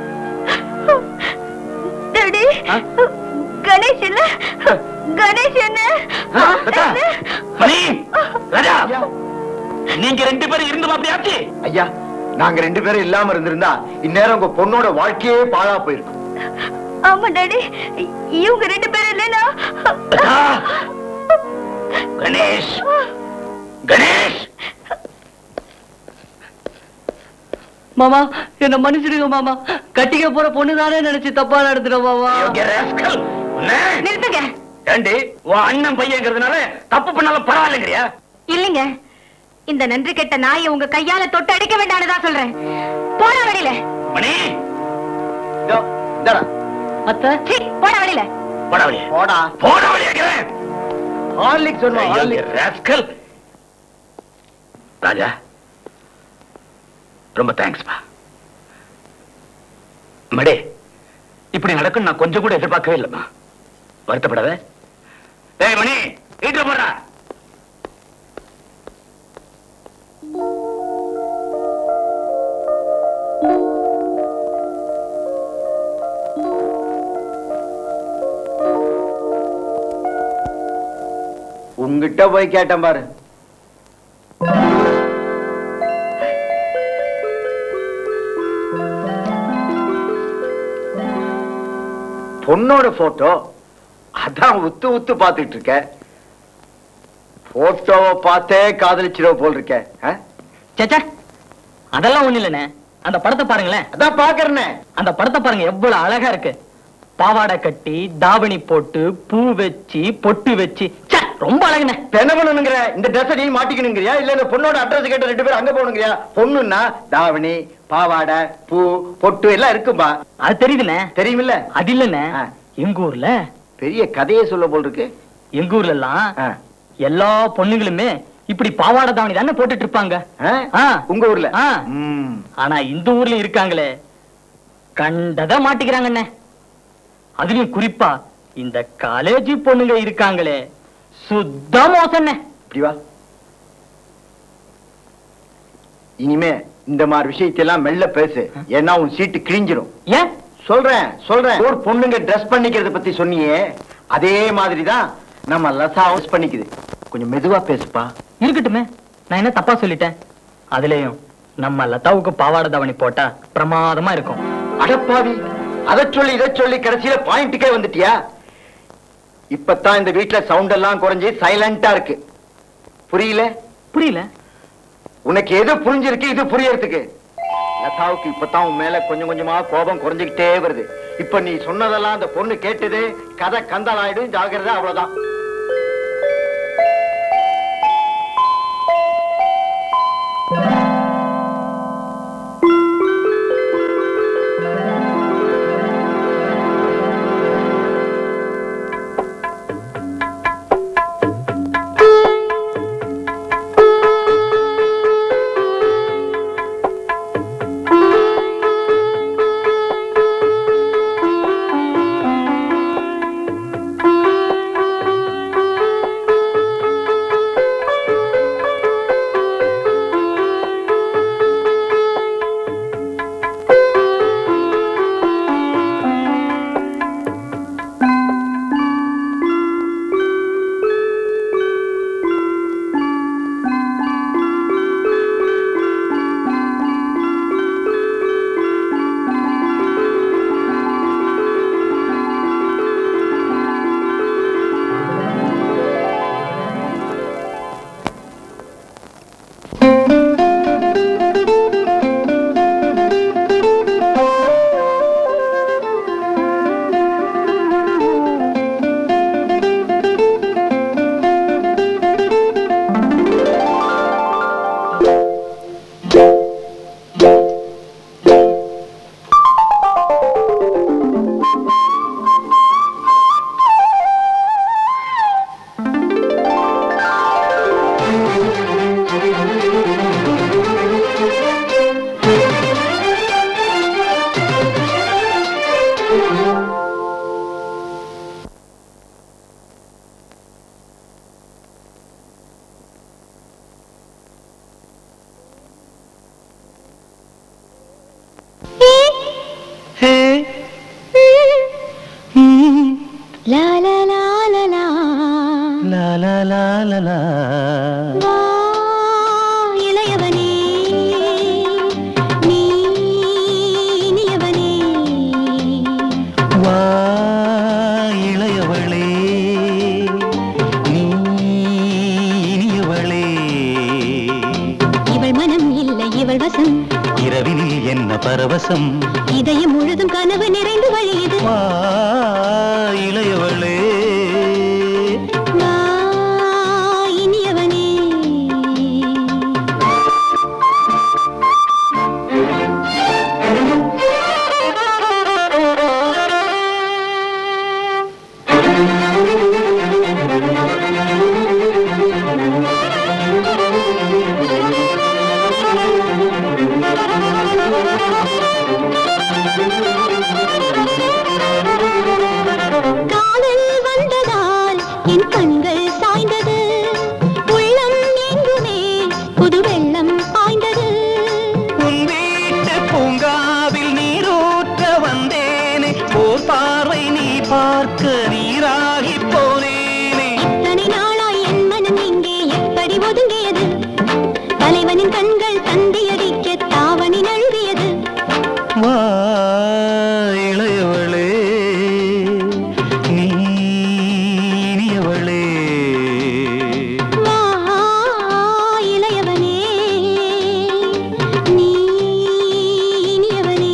டாடி ஆ? கணேஷ் இல்ல கணேஷ் என்ன ஆ, அக்கா, மணி ராஜா நீங்க ரெண்டு பேரும் இருந்து அப்படியாச்சு ஐயா நாங்க ரெண்டு பேரும் இல்லாம இருந்திருந்தா இந்நேரம் உங்க பொண்ணோட வாழ்க்கையே பாழா போயிருக்கும் ஆமா டாடி இவங்க ரெண்டு பேரும் இல்லைன்னா ராஜா கணேஷ் கணேஷ் மாமா என்ன மன்னிச்சிடுங்க மாமா கட்டிக்க போற பொண்ணு தானே நினைச்சு தப்பா நடத்துறோம் மாமா You rascal. உன்னை நிறுத்துங்க ஏண்டி உன் அண்ணன் பையங்கிறதுனால தப்பு பண்ணாலும் பரவாயில்லைங்கிறியா இல்லைங்க இந்த நன்றி கெட்ட நாயை உங்க கையால தொட்டு அடிக்க வேண்டாம்னு தான் சொல்றேன் போட வெளியில மணி இதோ, இந்தாடா. அத்தை சீ, போட வெளியில போடா வழியே போடா போடா வழியாக்கிறேன் ஹார்லிக் சொன்னோம் ஹார்லிக் ராஸ்கல் ராஜா ரொம்ப தேங்க்ஸ்ப்பா மடே இப்படி நடக்கும் நான் கொஞ்சம் கூட எதிர்பார்க்கவே இல்லைம்மா வருத்தப்படாத ஏய் மணி வீட்டுல போறா உங்ககிட்ட போய் கேட்டேன் பாரு பொண்ணோட போட்டோ அதான் உத்து உத்து பாத்துட்டு இருக்க போட்டோவை பார்த்தே காதலிச்சிட போல் இருக்க ஆ? சேச்சா அதெல்லாம் ஒண்ணு இல்லைண்ணே அந்த படத்தை பாருங்களேன் அதான் பாக்குறேனே அந்த படத்தை பாருங்க எவ்வளவு அழகா இருக்கு பாவாடை கட்டி தாவணி போட்டு பூ வச்சு பொட்டு வச்சு ச்சே, ரொம்ப அழகுண்ணே இப்ப என்ன பண்ணணுங்கிற இந்த ட்ரெஸ் நீ மாட்டிக்கணுங்கிறியா இல்ல இந்த பொண்ணோட அட்ரஸ் கேட்ட ரெண்டு பேரும் அங்க போகணுங்கிறியா பொண்ணுன்னா தாவணி பாவாடை பூ பொட்டு எல்லாம் இருக்கும்பா அது தெரியுதுண்ணே தெரியுமில்ல அது இல்லண்ணே ஆ. எங்க ஊர்ல பெரிய கதையே சொல்ல போல் இருக்கு எங்க ஊர்ல எல்லாம் ஆ. எல்லா பொண்ணுங்களுமே இப்படி பாவாடை தாவணி தானே போட்டுட்டு இருப்பாங்க ஆ? ஆ. உங்க ஊர்ல ஆ. ம். ஆனா இந்த ஊர்ல இருக்காங்களே கண்டத மாட்டிக்கிறாங்கண்ணே அதுலயும் குறிப்பா இந்த காலேஜ் பொண்ணுங்க இருக்காங்களே சுத்த மோசண்ணே இப்படி வா இனிமே இந்த மாதிரி விஷயத்தையெல்லாம் மெல்ல பேசு ஏன்னா உன் சீட்டு கிழிஞ்சிரும் ஏன் சொல்றேன் சொல்றேன் ஒரு பொண்ணுங்க ட்ரெஸ் பண்ணிக்கிறத பத்தி சொன்னியே அதே மாதிரிதான் நம்ம லசா ஹவுஸ் பண்ணிக்குது கொஞ்சம் மெதுவா பேசுப்பா இருக்கட்டுமே நான் என்ன தப்பா சொல்லிட்டேன் அதுலயும் நம்ம லதாவுக்கு பாவாடை தாவணி போட்டா பிரமாதமா இருக்கும் அடப்பாவி அதை சொல்லி இதை சொல்லி கடைசியில பாயிண்ட்டுக்கே வந்துட்டியா இப்பதான் இந்த வீட்டுல சவுண்ட் எல்லாம் குறைஞ்சு சைலண்டா இருக்கு புரியல புரியல உனக்கு எது புரிஞ்சிருக்கு இது புரியறதுக்கு லதாவுக்கு இப்பதான் உன் மேல கொஞ்சம் கொஞ்சமா கோபம் குறைஞ்சுக்கிட்டே வருது இப்ப நீ சொன்னதெல்லாம் அந்த பொண்ணு கேட்டது கதை கந்தலாயிடும் ஜாகிரதை அவ்வளவுதான் இவள் வசம் இரவினில் என்ன பரவசம் இதயம் முழுதும் கனவு நிறைந்து வழியுது வா இளையவளே வா, இனியவனே காதல் வந்ததால் என் கண்கள் சாய்ந்தது உள்ளம் எங்குமே புது வெள்ளம் பாய்ந்தது உன் வீட்டு பூங்காவில் நீரூற்ற வந்தேனே ஓர் பார்வை நீ பார்க்க நீராகி போனேனே இத்தனை நாளாய் என் மனம் இங்கே எப்படி ஒதுங்கியது தலைவனின் கண்கள் தந்தியடிக்க தாவணி நழுவியது வா இளையவளே நீ இனியவளே வா இளையவனே நீ இனியவனே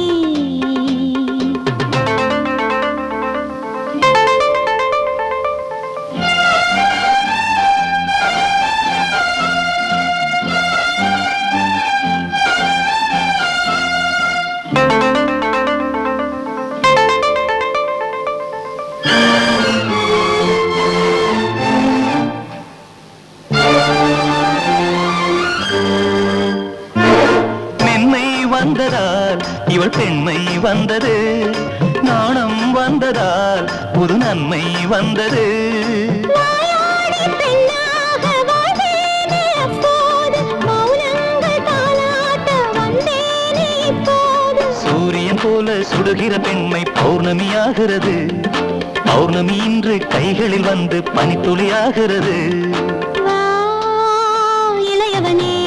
மென்மை வந்ததால் இவள் பெண்மை வந்தது நாணம் வந்ததால் புது நன்மை வந்தது வாயாடி பெண்ணாக வாழ்ந்தேனே அப்போது மௌனங்கள் தாலாட்ட வந்தேனே இப்போது சூரியன் போல சுடுகிற பெண்மை பௌர்ணமியாகிறது பௌர்ணமி இன்று கைகளில் வந்து பனித்துளியாகிறது வா இளையவனே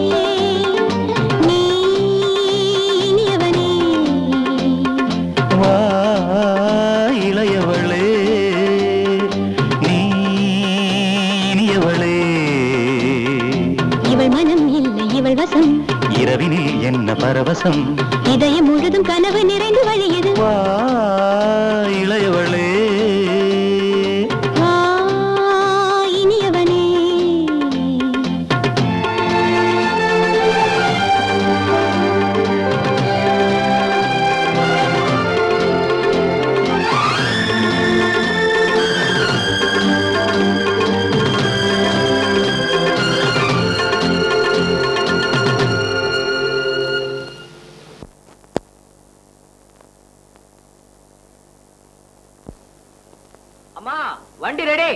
நீ இனியவனே வா இளையவளே நீ இனியவளே இவள் மனம் இல்லை இவள் வசம் இரவினில் என்ன பரவசம் இதயம் முழுதும் கனவு நிறைந்து வழியது வா இளையவளே வா இனியவனே அம்மா வண்டி ரெடி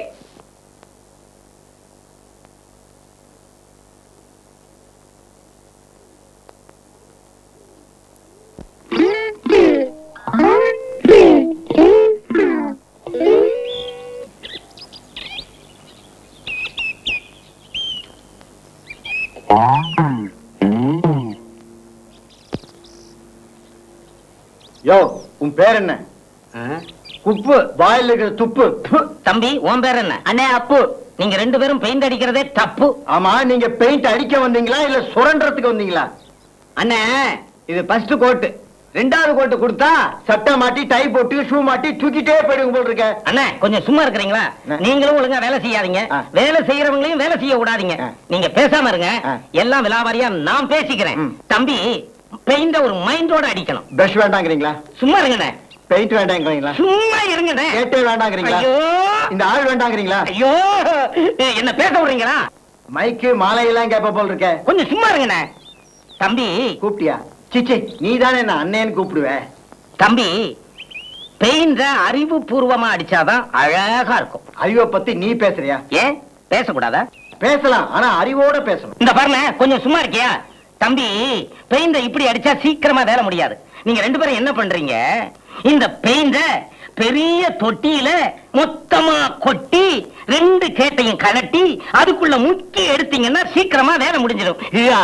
யோ உன் பேர் என்ன குப்பு வாயில் இருக்கிற துப்பு ப்பு. தம்பி உன் பேர் என்ன அண்ணே அப்பு நீங்க ரெண்டு பேரும் பெயிண்ட் அடிக்கிறதே தப்பு ஆமா நீங்க பெயிண்ட் அடிக்க வந்தீங்களா இல்ல சுரண்டறதுக்கு வந்தீங்களா அண்ணே இது ஃபர்ஸ்ட் கோட்டு ரெண்டாவது கோட்டு கொடுத்தா சட்டை மாட்டி டை போட்டு ஷூ மாட்டி தூக்கிட்டே போயிடுங்க போல் இருக்க அண்ணே கொஞ்சம் சும்மா இருக்கிறீங்களா அண்ணே. நீங்களும் ஒழுங்கா வேலை செய்யாதீங்க ஆ. வேலை செய்யறவங்களையும் வேலை செய்ய விடாதீங்க ஆ. நீங்க பேசாம இருங்க ஆ. எல்லாம் விலாவாரியா நான் பேசிக்கிறேன் ம். தம்பி பெயிண்ட ஒரு மைண்டோட அடிக்கணும் பிரஷ் வேண்டாங்கிறீங்களா சும்மா இருங்கண்ணே பெயிண்ட் வேண்டாங்கிறீங்களா சும்மா இருங்கண்ணே கேட்டே வேண்டாங்கிறீங்களா ஐயோ இந்த ஆள் வேண்டாங்கிறீங்களா ஐயோ என்ன பேச விடுறீங்களா மைக்கு மாலையெல்லாம் கேப்ப போல் இருக்க கொஞ்சம் சும்மா இருங்கண்ணே தம்பி கூப்பிட்டியா சிச்சி நீ தானே என்ன அண்ணேன்னு கூப்பிடுவ தம்பி பெயிண்ட அறிவு பூர்வமா அடிச்சாதான் அழகா இருக்கும் அறிவை பத்தி நீ பேசுறியா ஏன் பேசக்கூடாதா பேசலாம் ஆனா அறிவோட பேசணும் இந்த பாருங்க கொஞ்சம் சும்மா இருக்கியா தம்பி பெயிண்ட இப்படி அடிச்சா சீக்கிரமா வேலை முடியாது நீங்க ரெண்டு பேரும் என்ன பண்றீங்க இந்த பெயிண்ட பெரிய தொட்டியில மொத்தமா கொட்டி ரெண்டு கேட்டையும் கலட்டி அதுக்குள்ள முக்கி எடுத்தீங்கன்னா சீக்கிரமா வேலை முடிஞ்சிடும்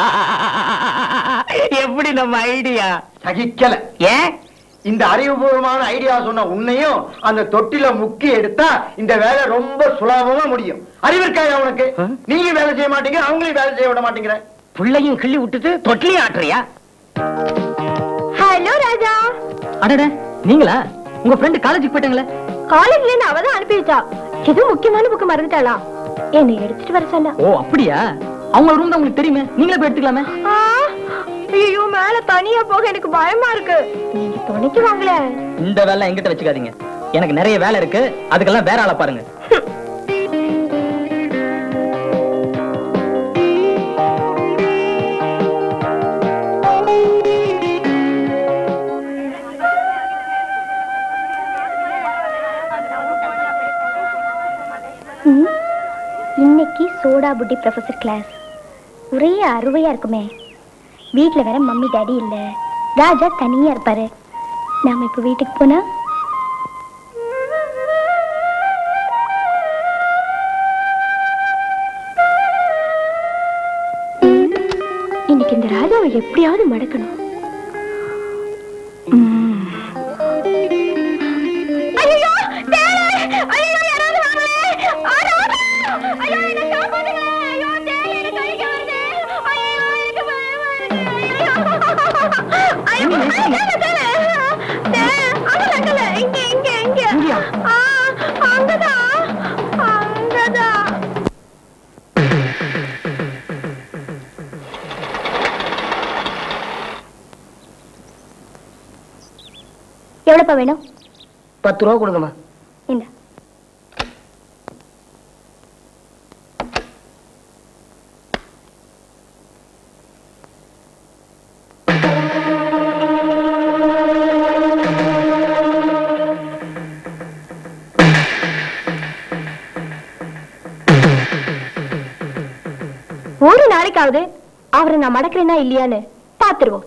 எப்படி நம்ம ஐடியா சகிக்கல ஏன் இந்த அறிவுபூர்வமான ஐடியா சொன்ன உன்னையும் அந்த தொட்டில முக்கி எடுத்தா இந்த வேலை ரொம்ப சுலபமா முடியும் அறிவிற்காயா உனக்கு நீங்க வேலை செய்ய மாட்டீங்க அவங்களையும் வேலை செய்ய விட மாட்டேங்கிற புள்ளையும் கிள்ளி விட்டுட்டு தொட்டிலையும் ஆட்டுறியா ஹலோ ராஜா அடட நீங்களா உங்க ஃப்ரெண்டு காலேஜுக்கு போயிட்டாங்களே காலேஜ்ல இருந்து அவதான் அனுப்பி வச்சா ஏதோ முக்கியமான புக்கு மறந்துட்டாளா என்னை எடுத்துட்டு வர சொன்னா ஓ அப்படியா அவங்க ரூம் தான் உங்களுக்கு தெரியுமே நீங்களே போய் எடுத்துக்கலாமே ஐயோ மேல தனியா போக எனக்கு பயமா இருக்கு நீங்க துணைக்கு வாங்கல இந்த வேலை என்கிட்ட வச்சுக்காதீங்க எனக்கு நிறைய வேலை இருக்கு அதுக்கெல்லாம் வேற ஆளை பாருங்க ம், இன்னைக்கு சோடா புட்டி ப்ரொஃபசர் கிளாஸ் ஒரே அருவையா இருக்குமே வீட்ல வேற மம்மி டாடி இல்ல ராஜா தனியா இருப்பாரு நாம இப்ப வீட்டுக்கு போனா இன்னைக்கு இந்த ராஜாவை எப்படியாவது மடக்கணும் ம். ஐயையோ, தேளு! ஐயையோ, யாராவது வாங்களே! ஆ, ராஜா! ஐயோ, என்னை காப்பாத்துங்களே! ஐயோ, தேளு என்னை கடிக்க வருது! ஐயையோ, எனக்கு பயமா இருக்கு! ஐயோ! ஐயோ, தேளு, தேளு! தேளு, அங்கல, அங்கல, இங்க, இங்க, இங்க. ஆ, அங்கதான், அங்கதான். எவ்வளவுப்பா வேணும் பத்து ரூபா கொடுங்கம்மா இந்த ஒரு நாளைக்காவது அவரை நான் மடக்கிறேனா இல்லையான்னு பாத்துருவோம்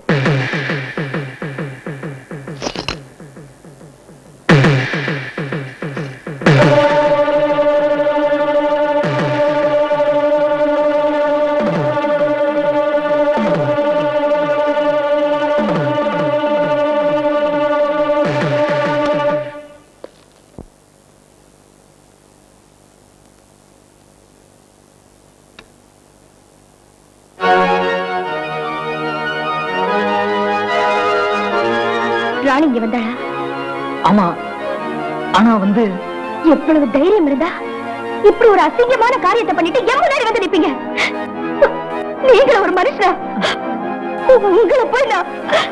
ராணி இங்க வந்தாளா ஆமா ஆனா வந்து எவ்வளவு தைரியம் இருந்தா இப்படி ஒரு அசிங்கமான காரியத்தை பண்ணிட்டு என் முன்னாடி வந்து நிப்பீங்க நீங்க ஒரு மனுஷனா உங்களை போய் நான்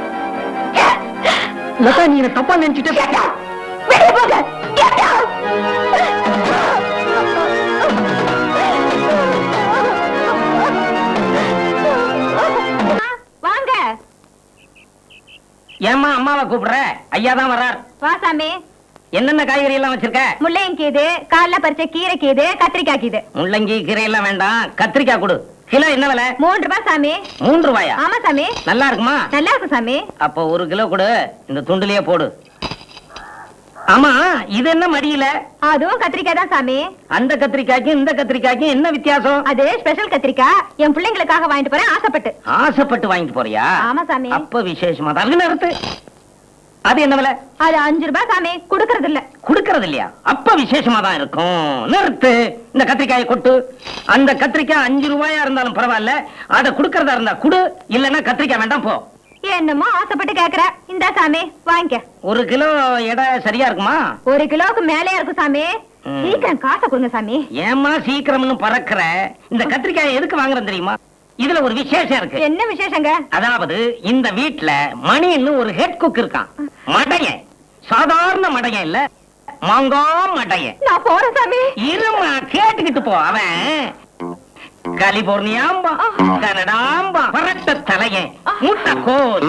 லதா நீ என்ன தப்பா நினைச்சிட்டு வெளியே போங்க Get out! வாங்க ஏம்மா அம்மாவை கூப்பிடுற ஐயா தான் வர்றார் வா சாமி என்னென்ன காய்கறி எல்லாம் வச்சிருக்க முள்ளையங்கீது காலைல பறிச்ச கீரை கீது கத்திரிக்காய் கீது முள்ளங்கி கீரை எல்லாம் வேண்டாம் கத்திரிக்காய் கொடு கிலோ என்ன விலை மூன்று ரூபாய் சாமி மூன்று ரூபாயா ஆமா சாமி நல்லா இருக்குமா நல்லா இருக்கும் சாமி அப்போ ஒரு கிலோ கொடு இந்த துண்டுலயே போடு ஆமா இது என்ன மடியில அதுவும் கத்திரிக்காய் தான் சாமி அந்த கத்திரிக்காய்க்கும் இந்த கத்திரிக்காய்க்கும் என்ன வித்தியாசம் அது ஸ்பெஷல் கத்திரிக்காய் என் பிள்ளைங்களுக்காக வாங்கிட்டு போறேன் ஆசைப்பட்டு ஆசைப்பட்டு வாங்கிட்டு போறியா ஆமா சாமி அப்ப விசேஷமா தான் நிறுத்து அது என்ன விலை அது அஞ்சு ரூபாய் சாமி குடுக்கறது இல்ல குடுக்கறது இல்லையா அப்ப விசேஷமா தான் இருக்கும் நிறுத்து இந்த கத்திரிக்காயை கொட்டு அந்த கத்திரிக்காய் அஞ்சு ரூபாயா இருந்தாலும் பரவாயில்ல அத குடுக்கறதா இருந்தா குடு இல்லன்னா கத்திரிக்காய் வேண்டாம் போ என்னமோ ஆசைப்பட்டு கேக்குற இந்த சாமி வாங்கிக்க ஒரு கிலோ எடை சரியா இருக்குமா ஒரு கிலோவுக்கு மேலே இருக்கும் சாமி ம். சீக்கிரம் காசை கொடுங்க சாமி ஏமா சீக்கிரம்னு பறக்கிற இந்த கத்திரிக்காயை எதுக்கு வாங்குறேன் தெரியுமா இதுல ஒரு விசேஷம் இருக்கு என்ன விசேஷங்க அதாவது இந்த வீட்ல மணின்னு ஒரு ஹெட் குக் இருக்கான் மடையன் சாதாரண மடையன் இல்ல மாங்கா மடையன் நான் போறேன் சாமி இருமா கேட்டுக்கிட்டு போ அவன் கலிபோர்னியாம்பா கனடாம்பா பரட்ட தலையன் முட்டைக்கோஸ்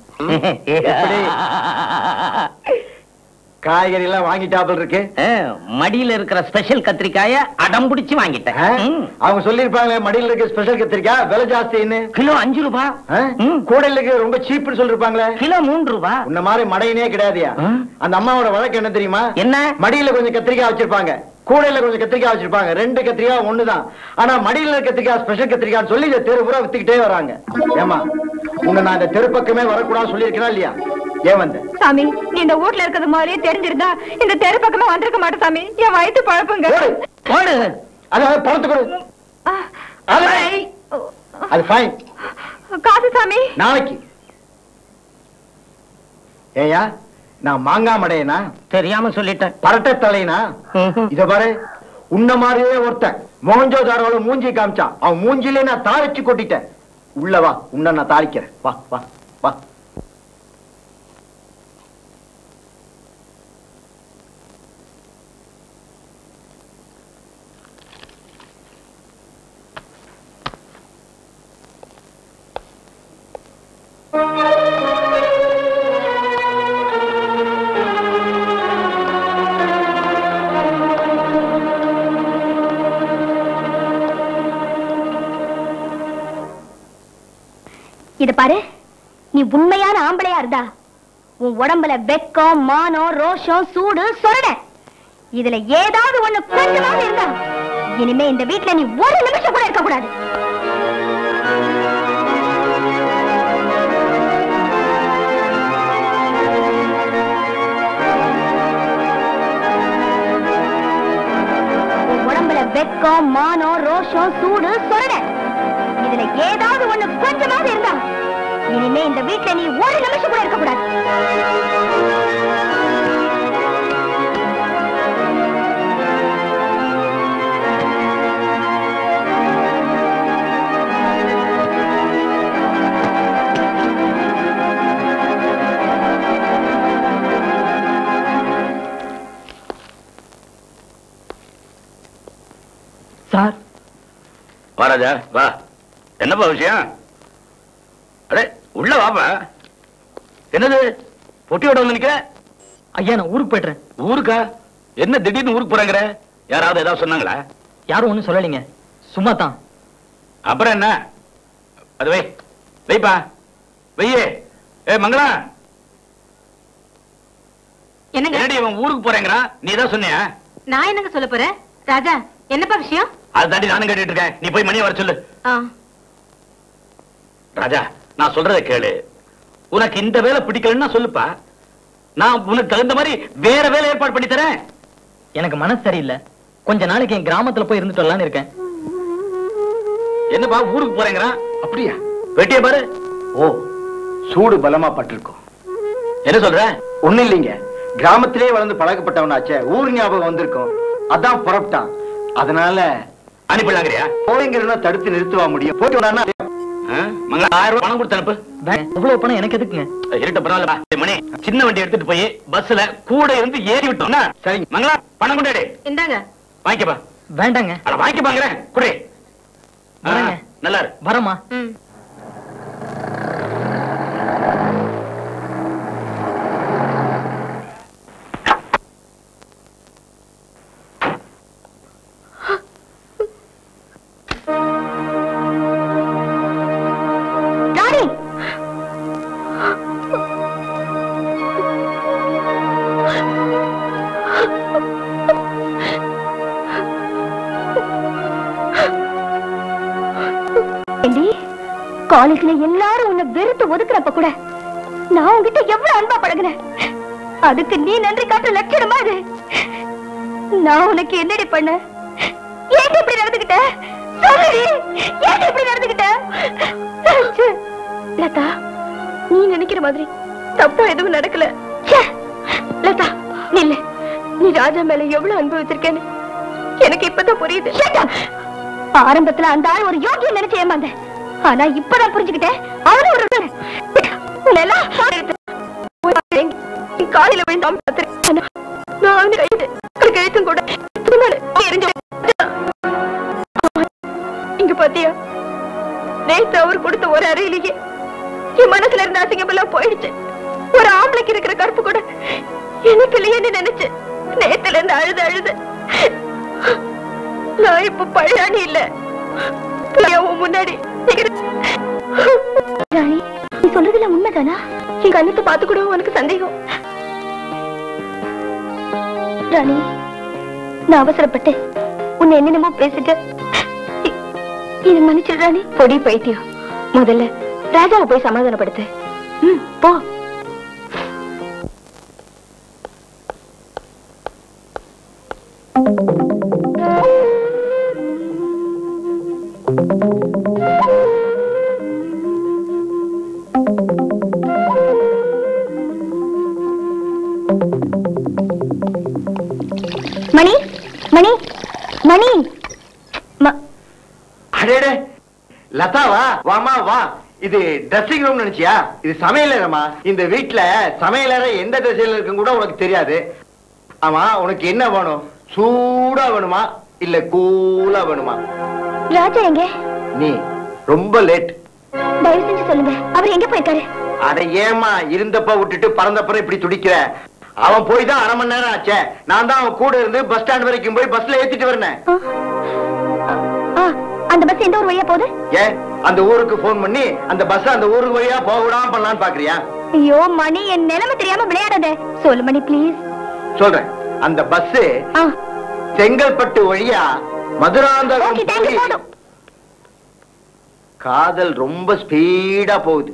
காய்கறி எல்லாம் வாங்கிட்டாப்புல இருக்கு அஹ், மடியில இருக்கிற ஸ்பெஷல் கத்திரிக்காய அடம் பிடிச்சு வாங்கிட்டேன் ஆ? ம். அவங்க சொல்லிருப்பாங்க மடியில இருக்க ஸ்பெஷல் கத்திரிக்காய் விலை ஜாஸ்தின்னு கிலோ அஞ்சு ரூபா ஆ? ம். கூடையில இருக்க ரொம்ப சீப்னு சொல்லிருப்பாங்களே கிலோ மூன்று ரூபா உன்ன மாதிரி மடையினே கிடையாதுயா ஆ? அந்த அம்மாவோட வழக்கு என்ன தெரியுமா என்ன மடியில கொஞ்சம் கத்திரிக்காய் வச்சிருப்பாங்க கூடையில கொஞ்சம் கத்திரிக்காய் வச்சிருப்பாங்க ரெண்டு கத்திரிக்காய் ஒண்ணுதான் ஆனா மடியில இருக்க கத்திரிக்காய் ஸ்பெஷல் கத்திரிக்காய் சொல்லி இந்த தெரு பூரா வித்துக்கிட்டே வராங்க ஏமா உன்னை நான் இந்த தெரு பக்கமே வரக்கூடாது சொல்லியிருக்கேனா இல்லையா ஏன் வந்த சாமி நீ இந்த வீட்ல இருக்கிறது மாதிரியே தெரிஞ்சிருந்தா இந்த தெரு பக்கமே வந்திருக்க மாட்டேன் சாமி என் வயிற்று பழப்புங்க ஓடு ஓடு அதாவது பணத்தை கொடு ஆ, அதை அது ஃபைன் காசு சாமி நாளைக்கு ஏயா நான் மாங்காய் மடையனா தெரியாம சொல்லிட்டேன் பரட்ட தலைனா இத பாரு உன்ன மாதிரியே ஒருத்தன் மோஞ்சோ தாரோட மூஞ்சி காமிச்சான் அவன் மூஞ்சிலே நான் தாளிச்சு கொட்டிட்டேன் உள்ள வா உன்னை நான் தாளிக்கிறேன் வா வா வா இது பாரு நீ உண்மையான ஆம்பளையா இருந்தா உன் உடம்புல வெக்கம் மானம் ரோஷம் சூடு சொரண இதுல ஏதாவது ஒண்ணு கொஞ்சமாவது இருந்தா இனிமே இந்த வீட்ல நீ ஒரு நிமிஷம் கூட இருக்க கூடாது உன் உடம்புல வெக்கம் மானம் ரோஷம் சூடு சொரண இதுல ஏதாவது ஒண்ணு கொஞ்சமாவது இருந்தா இனிமே இந்த வீட்ல நீ ஒரு நிமிஷம் கூட இருக்க கூடாது சார் வா ராஜா வா என்னப்பா விஷயம் அடே உள்ள வாப்பா என்னது பொட்டியோட வந்து நிக்கிற ஐயா நான் ஊருக்கு போயிடுறேன் ஊருக்கா என்ன திடீர்னு ஊருக்கு போறாங்கற யாராவது ஏதாவது சொன்னாங்களா யாரும் ஒண்ணும் சொல்லலைங்க சும்மா தான் அப்புறம் என்ன அது வை வைப்பா வையே ஏ மங்களா என்னங்க என்னடி இவன் ஊருக்கு போறேங்கிறான் நீ தான் சொன்னியா நான் என்னங்க சொல்ல போறேன் ராஜா என்னப்பா விஷயம் அது தாண்டி நானும் கேட்டுட்டு இருக்கேன் நீ போய் மணியை வர சொல்லு ஆ, ராஜா நான் சொல்றத கேளு உனக்கு இந்த வேலை பிடிக்கலன்னா சொல்லுப்பா நான் உனக்கு தகுந்த மாதிரி வேற வேலை ஏற்பாடு பண்ணி தரேன் எனக்கு மனசு சரியில்லை கொஞ்ச நாளைக்கு என் கிராமத்துல போய் இருந்துட்டு வரலான்னு இருக்கேன் என்னப்பா ஊருக்கு போறேங்கிறான் அப்படியா வெட்டிய பாரு ஓ சூடு பலமா பட்டிருக்கும் என்ன சொல்ற ஒண்ணு இல்லைங்க கிராமத்திலே வளர்ந்து பழக்கப்பட்டவனாச்சே ஊர் ஞாபகம் வந்திருக்கும் அதான் புறப்பட்டான் அதனால அனுப்பிடலாங்கிறியா போய்ங்கிறனா தடுத்து நிறுத்துவா முடியும் போட்டு வரானா ஆ? மங்களா ஆயிரம் ரூபாய் பணம் கொடுத்து அனுப்பு வே- எவ்வளவு பணம் எனக்கு எதுக்குங்க இருட்ட பரவாயில்ல ஏய் மணி சின்ன வண்டி எடுத்துட்டு போய் பஸ்ல கூட இருந்து ஏறி விட்டோம் சரிங்க. மங்களா பணம் கொண்டாடி இந்தாங்க வாங்கிக்கப்பா வேண்டாங்க அட வாங்கிப்பாங்கிறேன் குடி ஆ, வரேங்க. நல்லா இரு வரமா ம் ராணி ஏண்டி, காலேஜ்ல எல்லாரும் உன்னை வெறுத்து ஒதுக்குறப்ப கூட நான் உன்கிட்ட எவ்வளவு அன்பா பழகுனேன் அதுக்கு நீ நன்றி காட்டுற லட்சணமா இது நான் உனக்கு என்னடி பண்ண ஏன் இப்படி நடந்துகிட்ட சொல்லுடி ஏன் இப்படி நடந்துகிட்ட ச்சே. லதா நீ நினைக்கிற மாதிரி தப்பா எதுவும் நடக்கல ச்சே. லதா நில்லு நீ ராஜா மேல எவ்வளவு அன்பு வச்சிருக்கேன்னு எனக்கு இப்பதான் புரியுது ஆரம்பத்துல அந்த ஆள் ஒரு யோகியம் நினைச்சு ஏமாந்தேன் ஆனா இப்பதான் புரிஞ்சுக்கிட்டேன் அவனும் ஒரு வில்லன். உன்னெல்லாம் நீ காலையில விழுந்தாம பார்த்திருக்கேன். ஆனா நான் அவனை கைது அவனுக்கு எழுத்தும் கூட பின்னால எரிஞ்சு இங்க பாத்தியா நேத்து அவர் கொடுத்த ஒரு அறையிலேயே என் மனசுல இருந்த அசிங்கமெல்லாம் போயிடுச்சு ஒரு ஆம்பளைக்கு இருக்கிற கருப்பு கூட எனக்கு இல்லையேன்னு நினைச்சு நேத்துல இருந்து அழுது அழுது நான் இப்ப பழையாணி இல்ல நான் உன் முன்னாடி ராணி நீ சொல்றதுல உண்மைதானா என் கண்ணத்தை பார்த்து கூட உனக்கு சந்தேகம் ராணி நான் அவசரப்பட்டு உன்னை என்னென்னமோ பேசிட்டு இ- இது மன்னிச்சிடு ராணி பொடி பைத்தியம் முதல்ல ராஜாவை போய் சமாதானப்படுத்து ம், போ லதாவா வாமா வா இது ட்ரெஸ்ஸிங் ரூம் நினைச்சியா இது சமையலறைமா இந்த வீட்ல சமையலறை எந்த திசையில இருக்குன்னு கூட உனக்கு தெரியாது ஆமா உனக்கு என்ன வேணும் சூடா வேணுமா இல்ல கூலா வேணுமா ராஜா எங்க நீ ரொம்ப லேட் தயவு செஞ்சு சொல்லுங்க அவர் எங்க போயிருக்காரு அட ஏமா இருந்தப்ப விட்டுட்டு பறந்தப்பறம் இப்படி துடிக்கிற அவன் போய் தான் அரை மணி நேரம் ஆச்சே நான் தான் அவன் கூட இருந்து பஸ் ஸ்டாண்ட் வரைக்கும் போய் பஸ்ல ஏத்திட்டு வரேன் ஆ. ஆ, அந்த பஸ் எந்த ஒரு வழியா போகுது ஏன் அந்த ஊருக்கு போன் பண்ணி அந்த பஸ் அந்த ஊருக்கு வழியா போக விடாம பண்ணலாம்னு பாக்குறியா ஐயோ மணி என் நிலைமை தெரியாம விளையாடாத சொல்லு மணி ப்ளீஸ் சொல்றேன் அந்த பஸ் ஆ செங்கல்பட்டு வழியா மதுராந்தகம் ஓகே தேங்க்யூ போய் போதும் காதல் ரொம்ப ஸ்பீடா போகுது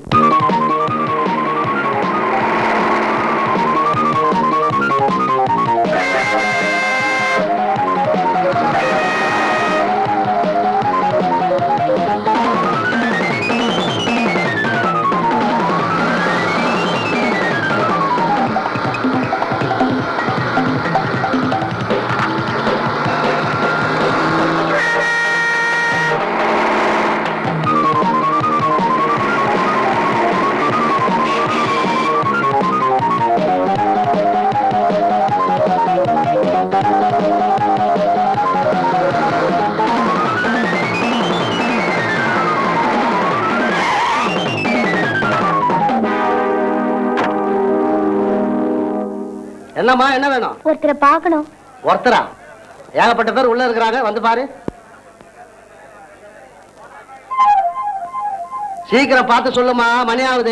என்னம்மா என்ன வேணும் ஒருத்தரை பார்க்கணும் ஒருத்தரா ஏகப்பட்ட பேர் உள்ள இருக்கிறாங்க வந்து பாரு சீக்கிரம் பார்த்து சொல்லுமா மணி ஆகுது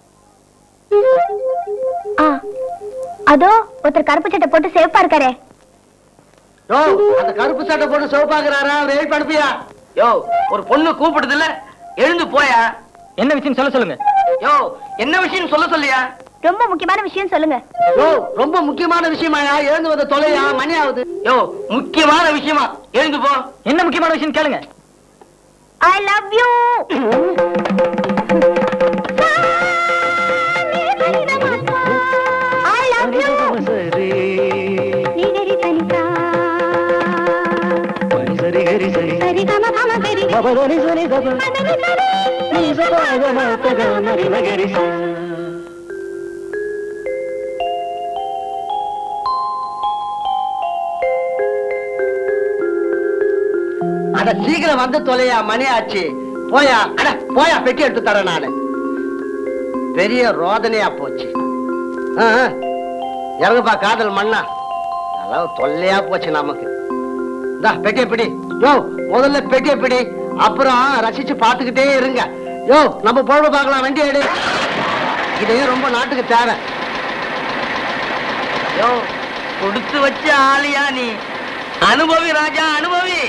ஆ அதோ ஒருத்தர் கருப்பு சட்டை போட்டு சேவப்பா இருக்காரே யோ அந்த கருப்பு சட்டை போட்டு சிவப்பாக்குறாரா அவர் எழுப்பி அனுப்பியா யோ ஒரு பொண்ணு கூப்பிடுது இல்ல எழுந்து போயா என்ன விஷயம் சொல்ல சொல்லுங்க யோ என்ன விஷயம் சொல்ல சொல்லியா ரொம்ப முக்கியமான விஷயம் சொல்லுங்க யோ ரொம்ப முக்கியமான விஷயமாயா எழுந்து வந்த தொலையா மணி ஆகுது யோ முக்கியமான விஷயமா எழுந்து போ என்ன முக்கியமான விஷயம் கேளுங்க I love you I love you நீடரி தனிதா சரி கம கம கரி அட சீக்கிரம் வந்து தொலையா மணி ஆச்சு போயா அட போயா பெட்டி எடுத்து தரேன் நானு பெரிய ரோதனையா போச்சு ஆ, ஆ. இறங்குப்பா காதல் மண்ணா அதெல்லாம் தொல்லையா போச்சு நமக்கு இந்தா பெட்டியை பிடி யோ முதல்ல பெட்டியை பிடி அப்புறம் ரசிச்சு பார்த்துக்கிட்டே இருங்க யோ நம்ம பொழுது பார்க்கலாம் வண்டி எடு இது ரொம்ப நாட்டுக்கு தேவை யோ கொடுத்து வச்ச ஆளியா நீ அனுபவி ராஜா அனுபவி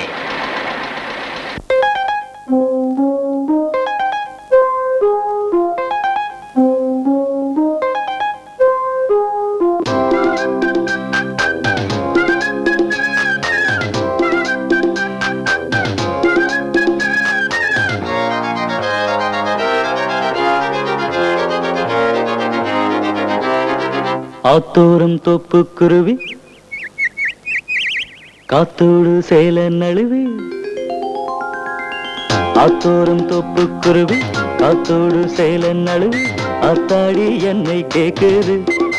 ஆத்தோரம் தொப்பு குருவி காத்தோடு சேல நழுவி ஆத்தோரம் தொப்பு குருவி காத்தோடு சேல நழுவி ஆத்தாடி என்னை கேக்குது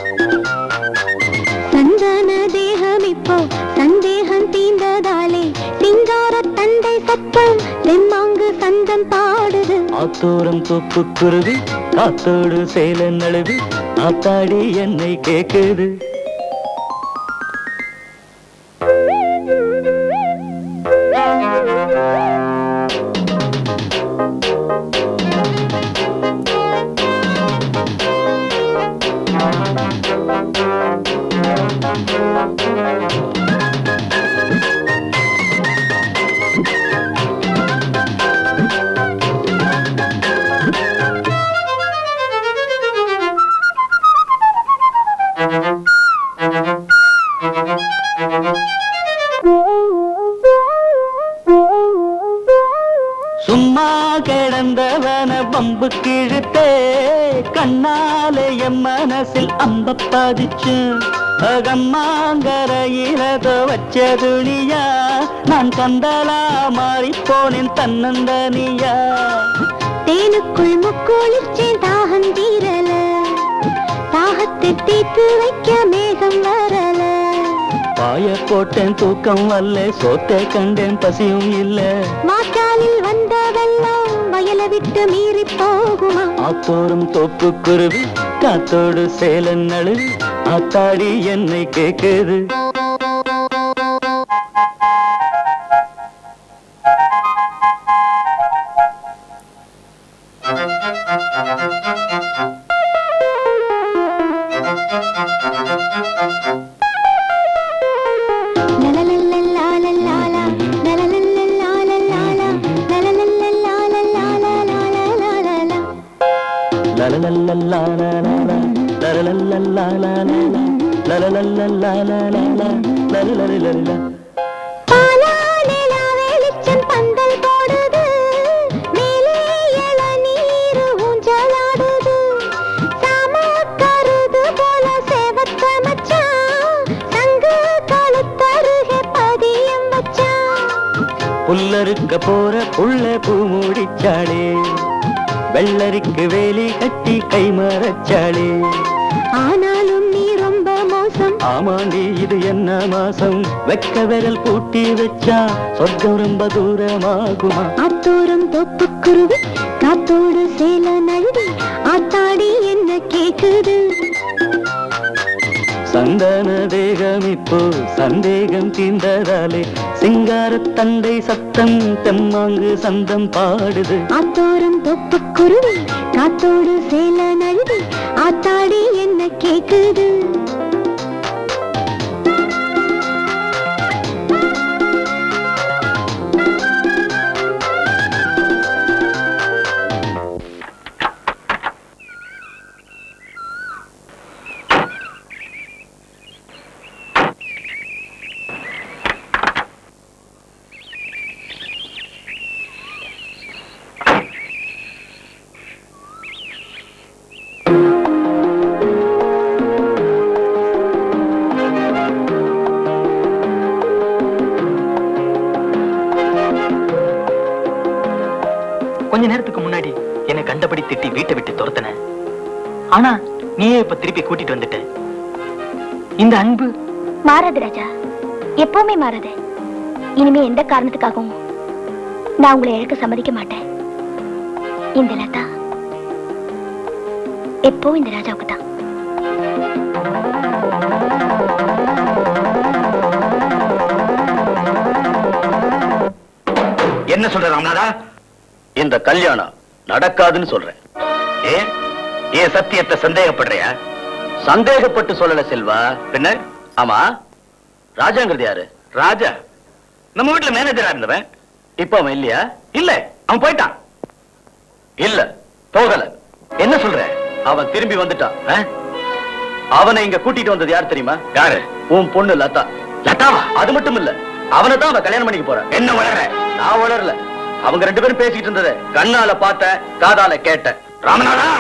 சந்தான தேகம் இப்போ சந்தேகம் தீர்ந்ததாலே சிங்கார தந்தை சத்தம் தெம்மாங்கு சந்தம் பாடுது ஆத்தோரம் தொப்பு குருவி காத்தோடு சேல நழுவி ஆத்தாடி என்னை கேக்குது சும்மா கிடந்தவன பம்பு கிழுத்தே கண்ணாலே என் மனசில் அம்ப பதிச்சு அகம்மாங்கரையில வச்ச துணியா நான் கந்தலா மாறி போனேன் தன்னந்தனியா தேனுக்குள் முக்கோளிச்சேன் தாகம் தீரல தாகத்தை தீர்த்து வைக்க மேகம் வரல பாய போட்டேன் தூக்கம் வரல சோத்தை கண்டேன் பசியும் இல்ல மாட்டாலில் வந்த வெள்ளம் வயலை விட்டு மீறி போகுமா ஆத்தோறும் தோப்பு குருவி காத்தோடு சேலன் நழுவி ஆத்தாடி என்னை கேக்குது லலலலலாலலாலா, லலலலலாலலாலா, லலலலலாலலாலலாலலாலா. லலலலலாலலாலா, லலலலலாலலாலா, லலலலலாலலாலா, லலலலலலா. பாலாநிலா வெளிச்சம் பந்தல் போடுது, மேலே இளநீர் ஊஞ்சலாடுது. சாமக்கருது போல சேவத்த மச்சான், சங்கு கழுத்தருகே பதியம் வச்சான். புல்லறுக்க போற புள்ள பூ மூடிச்சாளே வெள்ளரிக்கு வேலி கட்டி கை மறைச்சாளே ஆனாலும் நீ ரொம்ப மோசம் ஆமாண்டி இது என்ன மாசம் வெக்க விரல் பூட்டி வச்சா சொர்க்கம் ரொம்ப தூரமாகுமா ஆத்தோரம் தொப்புக்குருவி காத்தோடு சேல நழுவி ஆத்தாடி என்ன கேக்குது சந்தன தேகம் இப்போ சந்தேகம் தீர்ந்ததாலே சிங்கார தண்டை சத்தம் தெம்மாங்கு சந்தம் பாடுது ஆத்தோரம் தொப்புக்குருவி காத்தோடு சேல நழுவி ஆத்தாடி என்ன கேக்குது கொஞ்ச நேரத்துக்கு முன்னாடி என்னை கண்டபடி திட்டி வீட்டை விட்டு துரத்துன ஆனா நீயே இப்ப திருப்பி கூட்டிட்டு வந்துட்ட இந்த அன்பு மாறாது ராஜா எப்பவுமே மாறாது இனிமே எந்த காரணத்துக்காகவும் நான் உங்களை இழக்க சம்மதிக்க மாட்டேன் இந்த லதா எப்போ இந்த ராஜாவுக்கு தான் என்ன சொல்ற ராமநாதா இந்த கல்யாணம் நடக்காதுன்னு சொல்றேன் ஏன் ஏன் சத்தியத்தை சந்தேகப்படுறியா சந்தேகப்பட்டு சொல்லல செல்வா பின்ன ஆமா ராஜாங்கிறது யாரு ராஜா நம்ம வீட்டுல மேனேஜரா இருந்தவன் இப்ப அவன் இல்லையா இல்ல அவன் போயிட்டான் இல்ல போகல என்ன சொல்ற அவன் திரும்பி வந்துட்டான் ஆ? அவனை இங்க கூட்டிட்டு வந்தது யார் தெரியுமா யாரு உன் பொண்ணு லதா லதாவா அது மட்டும் இல்ல அவனை தான் அவன் கல்யாணம் பண்ணிக்க போறான் என்ன வளர நான் வளரல அவங்க ரெண்டு பேரும் பேசிட்டு இருந்ததை கண்ணால பார்த்த காதால கேட்ட ராமநாதா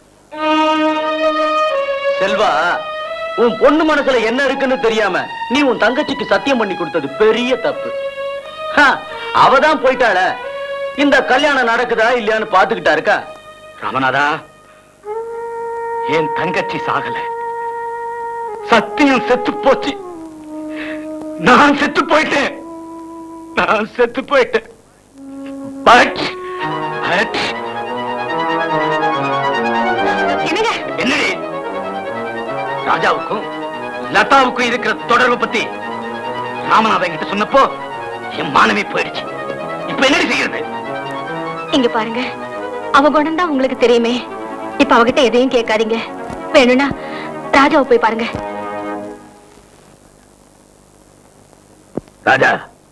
செல்வா உன் பொண்ணு மனசுல என்ன இருக்குன்னு தெரியாம நீ உன் தங்கச்சிக்கு சத்தியம் பண்ணி கொடுத்தது பெரிய தப்பு ஹா, அவதான் போயிட்டாள இந்த கல்யாணம் நடக்குதா இல்லையான்னு பாத்துக்கிட்டா இருக்கா ராமநாதா என் தங்கச்சி சாகல சத்தியம் செத்து போச்சு நான் செத்து போயிட்டேன் நான் செத்து போயிட்டேன் பட் பட் என்னடி ராஜாவுக்கும் லதாவுக்கும் இருக்கிற தொடர்பு பத்தி ராமநாதன் கிட்ட சொன்னப்போ என் மானமே போயிடுச்சு இப்ப என்னடி செய்யறது இங்க பாருங்க அவ குணம் தான் உங்களுக்கு தெரியுமே இப்ப அவகிட்ட எதையும் கேட்காதீங்க வேணும்னா ராஜாவை போய் பாருங்க ராஜா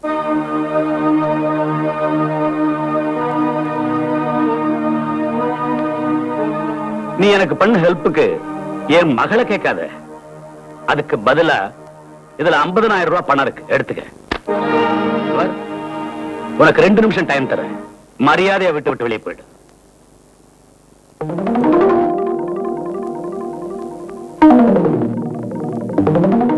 நீ எனக்கு பண்ண ஹெல்ப்புக்கு என் மகளை கேட்காத அதுக்கு பதிலா இதுல 50000 ரூபாய் பணம் இருக்கு எடுத்துக்க பார், உனக்கு ரெண்டு நிமிஷம் டைம் தரேன் மரியாதையை விட்டு விட்டு வெளியே போயிடு ஆ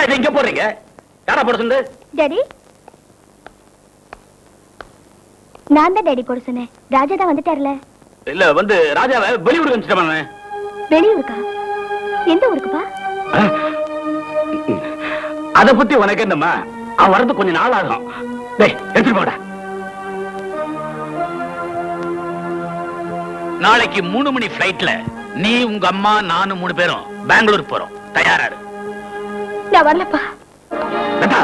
இதை இங்க போடுறீங்க யாரா போட சொன்னது டாடி நான் தான் டாடி போட சொன்னேன் ராஜா தான் வந்துட்டார்ல இல்ல வந்து ராஜாவை வெளியூருக்கு அனுப்பிச்சிட்டேன் வெளியூருக்கா எந்த ஊருக்குப்பா அத பத்தி உனக்கு என்னம்மா அவன் வரது கொஞ்ச நாள் ஆகும் டேய் எடுத்துட்டு போடா நாளைக்கு மூணு மணி பிளைட்ல நீ உங்க அம்மா நானும் மூணு பேரும் பெங்களூர் போறோம் தயாராரு நான் வரலப்பா லதா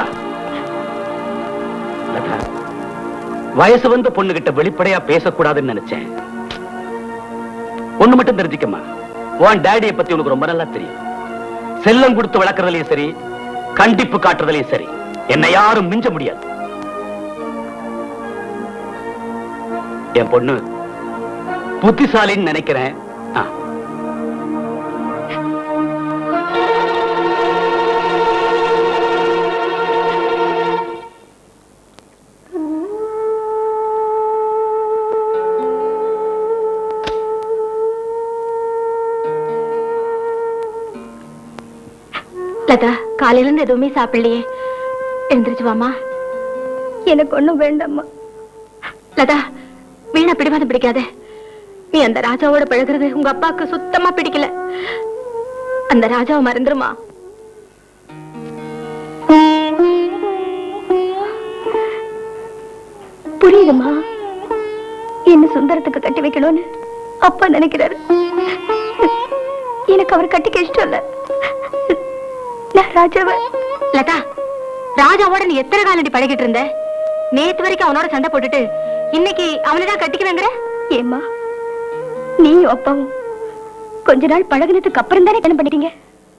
லதா வயசு வந்த பொண்ணுகிட்ட வெளிப்படையா பேசக்கூடாதுன்னு நினைச்சேன் ஒண்ணு மட்டும் தெரிஞ்சுக்கம்மா உன் டேடியை பத்தி உனக்கு ரொம்ப நல்லா தெரியும் செல்லம் கொடுத்து வளர்க்கறதுலயும் சரி கண்டிப்பு காட்டுறதுலயும் சரி என்னை யாரும் மிஞ்ச முடியாது என் பொண்ணு புத்திசாலின்னு நினைக்கிறேன் ஆ. லதா காலையில இருந்து எதுவுமே சாப்பிடலையே எழுந்திருச்சு வாமா எனக்கு ஒண்ணும் வேண்டாம்மா லதா வீணா பிடிவாதம் பிடிக்காத நீ அந்த ராஜாவோட பழகுறது உங்க அப்பாவுக்கு சுத்தமா பிடிக்கல அந்த ராஜாவை மறந்துருமா புரியுதுமா என்ன சுந்தரத்துக்கு கட்டி வைக்கணும்னு அப்பா நினைக்கிறாரு எனக்கு அவர் கட்டிக்க இஷ்டம் இல்ல நான் ராஜாவை லதா ராஜாவோட நீ எத்தனை காலடி பழகிட்டு இருந்த நேத்து வரைக்கும் அவனோட சண்டை போட்டுட்டு இன்னைக்கு அவனைதான் கட்டிக்கணுங்கிற ஏம்மா நீயும் அப்பாவும் கொஞ்ச நாள் பழகுனதுக்கு அப்புறம் தானே கல்யாணம் பண்ணிட்டீங்க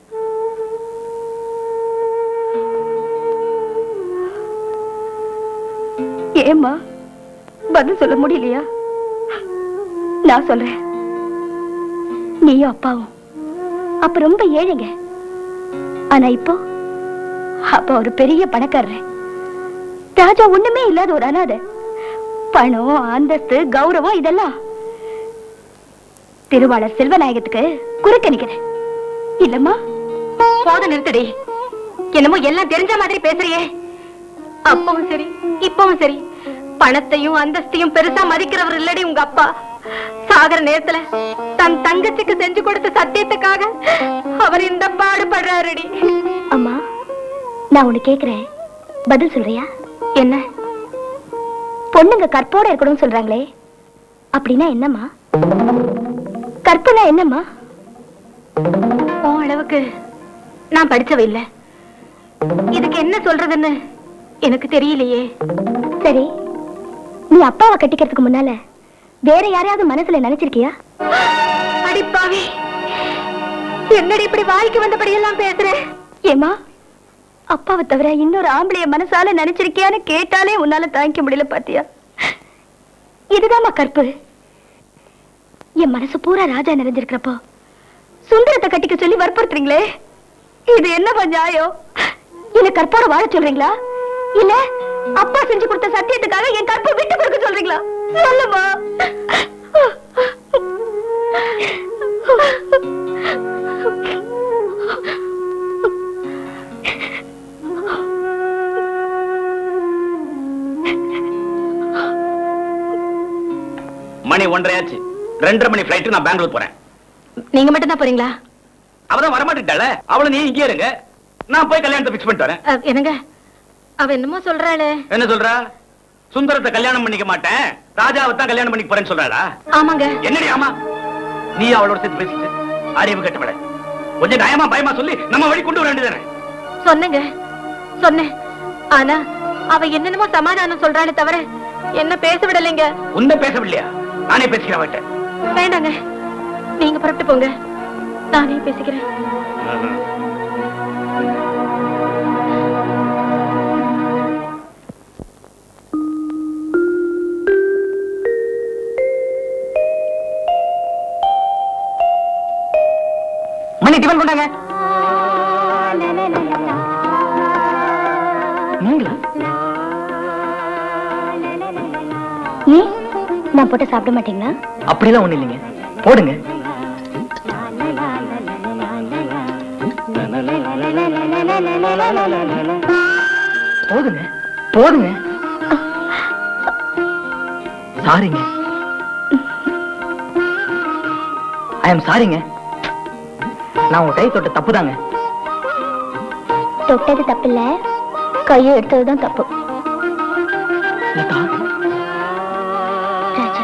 ஏம்மா பதில் சொல்ல முடியலையா நான் சொல்றேன் நீயும் அப்பாவும் அப்ப ரொம்ப ஏழைங்க ஆனா இப்போ அப்ப ஒரு பெரிய பணக்காரர் ராஜா ஒண்ணுமே இல்லாத ஒரு அனாதை பணம் அந்தஸ்து கௌரவம் இதெல்லாம் திருவாளர் செல்வநாயகத்துக்கு குறுக்க நிக்கிறேன் இல்லம்மா போத நிறுத்தடி என்னமோ எல்லாம் தெரிஞ்ச மாதிரி பேசுறியே அப்பவும் சரி இப்பவும் சரி பணத்தையும் அந்தஸ்தையும் பெருசா மதிக்கிறவர் இல்லடி உங்க அப்பா சாகர நேரத்துல தன் தங்கச்சிக்கு செஞ்சு கொடுத்த சத்தியத்துக்காக அவர் இந்த பாடுபடுறாருடி அம்மா நான் உன்னை கேக்குறேன் பதில் சொல்றியா என்ன பொண்ணுங்க கற்போட இருக்கணும்னு சொல்றாங்களே அப்படின்னா என்னம்மா கற்பனா என்னம்மா உன் அளவுக்கு நான் படிச்சவ இல்ல இதுக்கு என்ன சொல்றதுன்னு எனக்கு தெரியலையே சரி நீ அப்பாவை கட்டிக்கிறதுக்கு முன்னால வேற யாரையாவது மனசுல நினைச்சிருக்கியா அடிப்பாவி என்னடி இப்படி வாய்க்கு வந்தபடியெல்லாம் பேசுற ஏமா அப்பாவை தவிர இன்னொரு ஆம்பளைய மனசால நினைச்சிருக்கியான்னு கேட்டாலே உன்னால தாங்கிக்க முடியல பாத்தியா இதுதாம்மா கற்பு என் மனசு பூரா ராஜா நிறைஞ்சிருக்கிறப்போ சுந்தரத்தை கட்டிக்க சொல்லி வற்புறுத்துறீங்களே இது என்னப்பா நியாயம் என்ன கற்போட வாழ சொல்றீங்களா இல்ல அப்பா செஞ்சு கொடுத்த சத்தியத்துக்காக என் கற்பை விட்டு கொடுக்க சொல்றீங்களா சொல்லுமா மணி ஒன்றரையாச்சு ரெண்டரை மணி ஃபிளைட் நான் பெங்களூர் போறேன் நீங்க மட்டும் தான் போறீங்களா அவதான் வரமாட்டேட்டால அவளை நீ இங்கே இருங்க நான் போய் கல்யாணத்தை பிக்ஸ் பண்ணிட்டு வரேன் அஹ், என்னங்க அவ என்னமோ சொல்றாளே என்ன சொல்றா சுந்தரத்தை கல்யாணம் பண்ணிக்க மாட்டேன் ராஜாவை தான் கல்யாணம் பண்ணிக்க போறேன்னு சொல்றாளா ஆமாங்க என்னடி ஆமா நீ அவளோட சேர்த்து பேசிட்டு அறிவு கட்டப்பட கொஞ்சம் நயமா பயமா சொல்லி நம்ம வழி கொண்டு வர வேண்டியதானே சொன்னேங்க சொன்னேன் ஆனா அவ என்னென்னமோ சமாதானம் சொல்றாளே தவிர என்ன பேச விடலைங்க உன்னை பேசவில்லையா நானே பேசிக்கிறேன் அவட்ட வேண்டாங்க நீங்க புறப்பட்டு போங்க நானே பேசிக்கிறேன் மணி டிஃபன் கொண்டாங்க நீங்களா நீ நான் போட்டு சாப்பிட மாட்டீங்களா அப்படிலாம் ஒண்ணு இல்லைங்க போடுங்க போதுங்க போதுங்க சாரிங்க ஐ எம் சாரிங்க நான் உங்க கை தொட்ட தப்புதாங்க தொட்டது தப்பில்ல கையை எடுத்ததுதான் தப்பு லதா ராஜா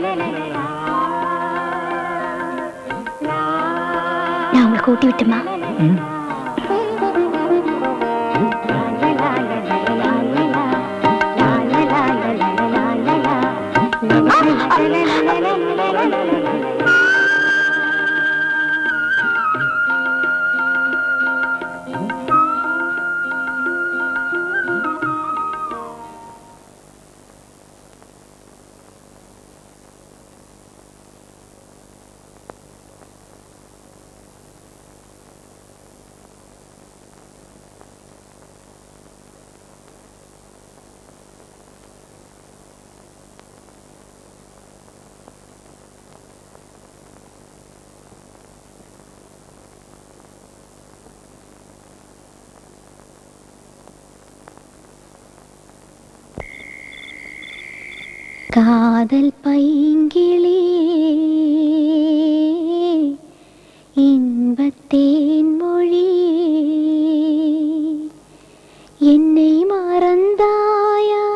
நான் உங்களுக்கு ஊட்டி விட்டுமா ம். காதல் பைங்கிளே இன்பத்தேன் மொழி என்னை மறந்தாயா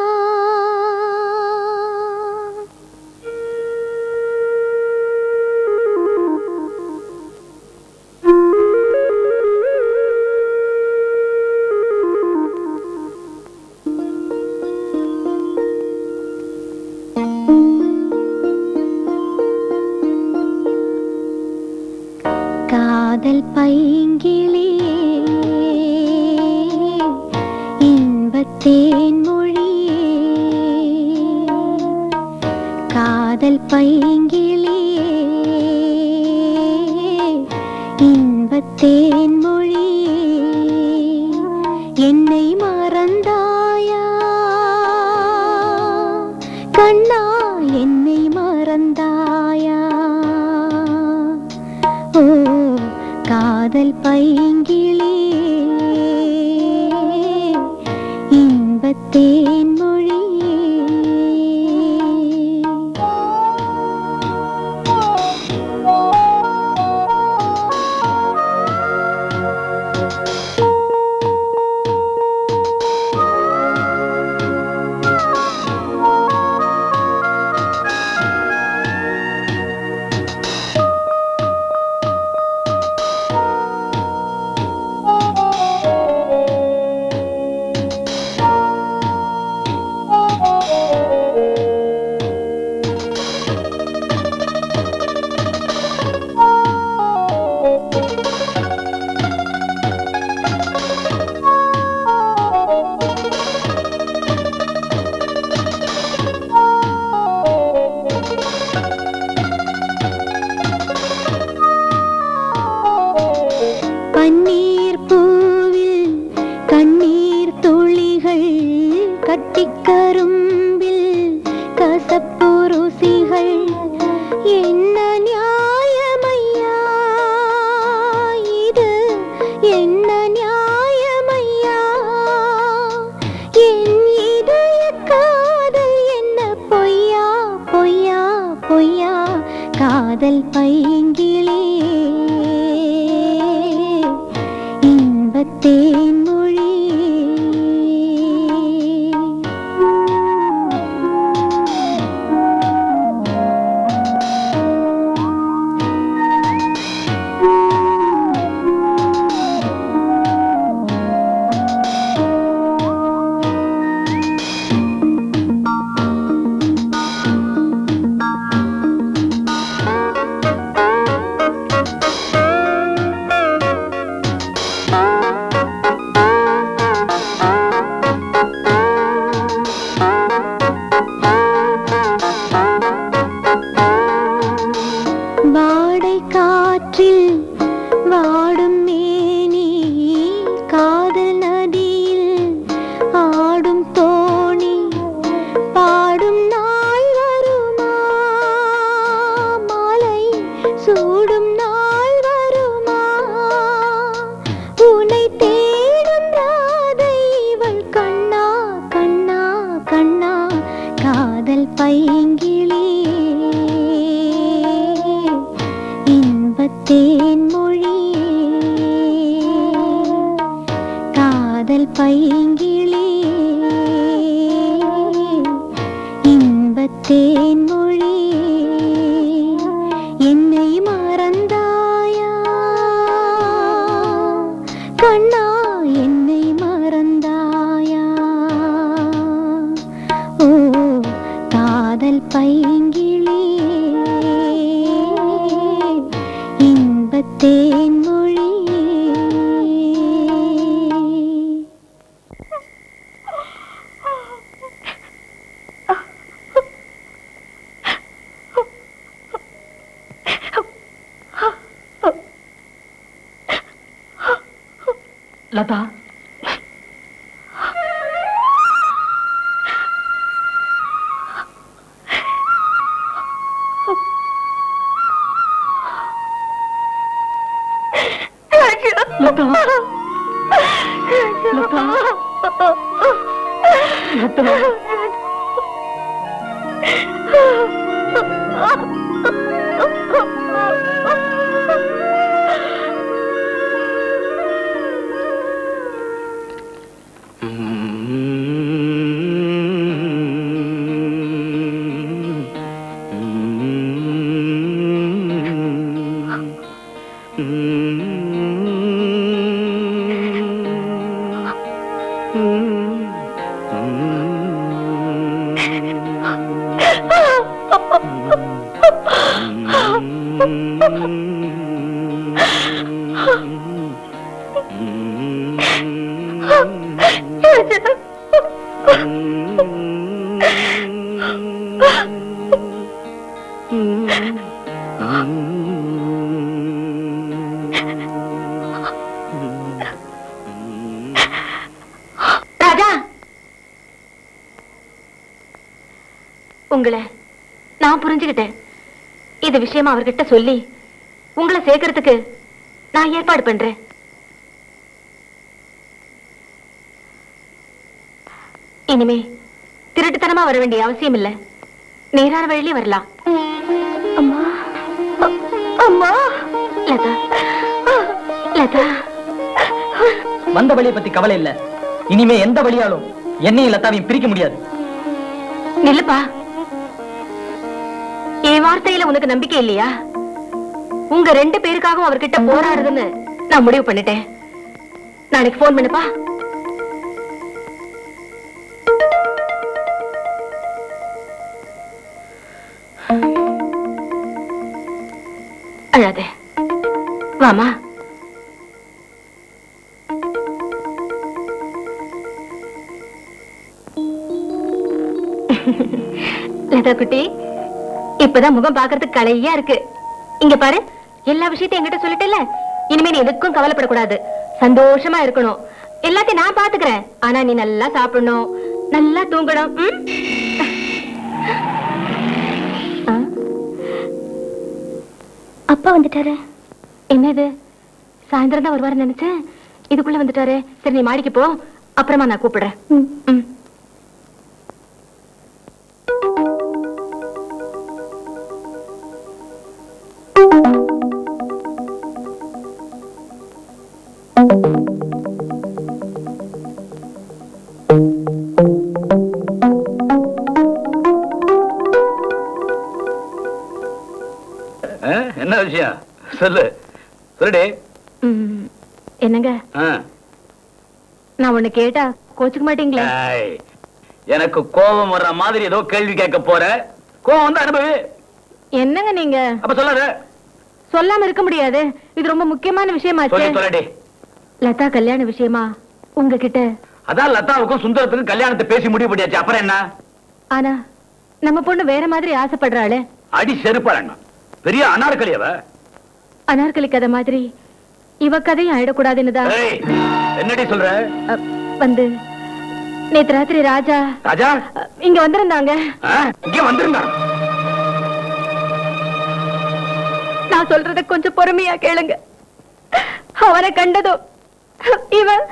காதல் பைங்கிளே இன்பத்தேன் மொழி காதல் பைங்கிளே இன்பத்தேன் மொழி என்னை மறந்தாயா கண்ணா என்னை மறந்தாயா ஓ காதல் பைங்கிளே இன்பத்தேன் மொழி பன்னீர் பூவில் கண்ணீர் துளிகள் கட்டிக்கரும்பில் கசப்பு ருசிகள் என்ன நியாயமையா இது என்ன நியாயமையா என் இதய காதல் என்ன பொய்யா பொய்யா பொய்யா காதல் பைங்கிளே இன்பத்தேன் மொழி வாடை காற்றில் வாடும் மேனி காதல் நதியில் ஆடும் தோணி பாடும் நாள் வருமா மாலை சூடும் நாள் வருமா உனை தே தேன்மொழி காதல் பைங்கிளி இன்பத் தேன்மொழி என்னை மறந்தாயா கண்ணா என்னை மறந்தாயா ஓ காதல் பைங்கிளி இன்பத் தேன்மொழி லதா லதா லதா லதா ராஜா உங்களை நான் புரிஞ்சுக்கிட்டேன் இது விஷயமா அவர்கிட்ட சொல்லி உங்களை சேர்க்கறதுக்கு நான் ஏற்பாடு பண்றேன் இனிமே திருட்டுத்தனமா வர வேண்டிய அவசியம் இல்ல நேரான வழியிலே வரலாம் அம்மா அம்மா லதா லதா வந்த வழியை பத்தி கவலை இல்ல இனிமே எந்த வழியாலும் என்னையும் லதாவையும் பிரிக்க முடியாது நில்லுப்பா என் வார்த்தையில உனக்கு நம்பிக்கை இல்லையா உங்க ரெண்டு பேருக்காகவும் அவர்கிட்ட போராடுறதுன்னு நான் முடிவு பண்ணிட்டேன் நாளைக்கு போன் பண்ணுப்பா அழாத வாமா லதா குட்டி இப்பதான் முகம் பாக்குறதுக்கு கலையா இருக்கு இங்க பாரு எல்லா விஷயத்தையும் என்கிட்ட சொல்லிட்டல இனிமே நீ எதுக்கும் கவலைப்படக்கூடாது சந்தோஷமா இருக்கணும் எல்லாத்தையும் நான் பாத்துக்கிறேன் ஆனா நீ நல்லா சாப்பிடணும் நல்லா தூங்கணும் ம்? ஆ? அப்பா வந்துட்டாரு என்னது சாயந்தரம் தான் வருவாருன்னு நினைச்சேன் இதுக்குள்ள வந்துட்டாரு சரி நீ மாடிக்கு போ அப்புறமா நான் கூப்பிடுறேன் ம் ஆ, என்ன விஷயம் சொல்லு சொல்லுடி ம், என்னங்க ஆ. நான் ஒண்ணு கேட்டா கோச்சுக்க மாட்டீங்களே ஏய், எனக்கு கோபம் வர்ற மாதிரி ஏதோ கேள்வி கேட்க போற கோபம் வந்து அனுபவி என்னங்க நீங்க அப்ப சொல்லாத சொல்லாம இருக்க முடியாது இது ரொம்ப முக்கியமான விஷயமாச்சே சொல்லி சொல்லடி லதா கல்யாண விஷயமா உங்ககிட்ட அதான் லதாவுக்கும் சுந்தரத்துக்கும் கல்யாணத்தை பேசி முடிவு பண்ணியாச்சு அப்புறம் என்ன ஆனா நம்ம பொண்ணு வேற மாதிரி ஆசைப்படுறாளே அடி செருப்பாள் பெரிய அனார்கலி அவ அனார்கலி கதை மாதிரி இவ கதையும் ஆயிடக்கூடாதுன்னு தான் ஏய், என்னடி சொல்ற அ, வந்து நேத்து ராத்திரி ராஜா ராஜா அ, இங்க வந்திருந்தாங்க ஆ, இங்க வந்துருங்க நான் சொல்றத கொஞ்சம் பொறுமையா கேளுங்க அவனை கண்டதும் இவன்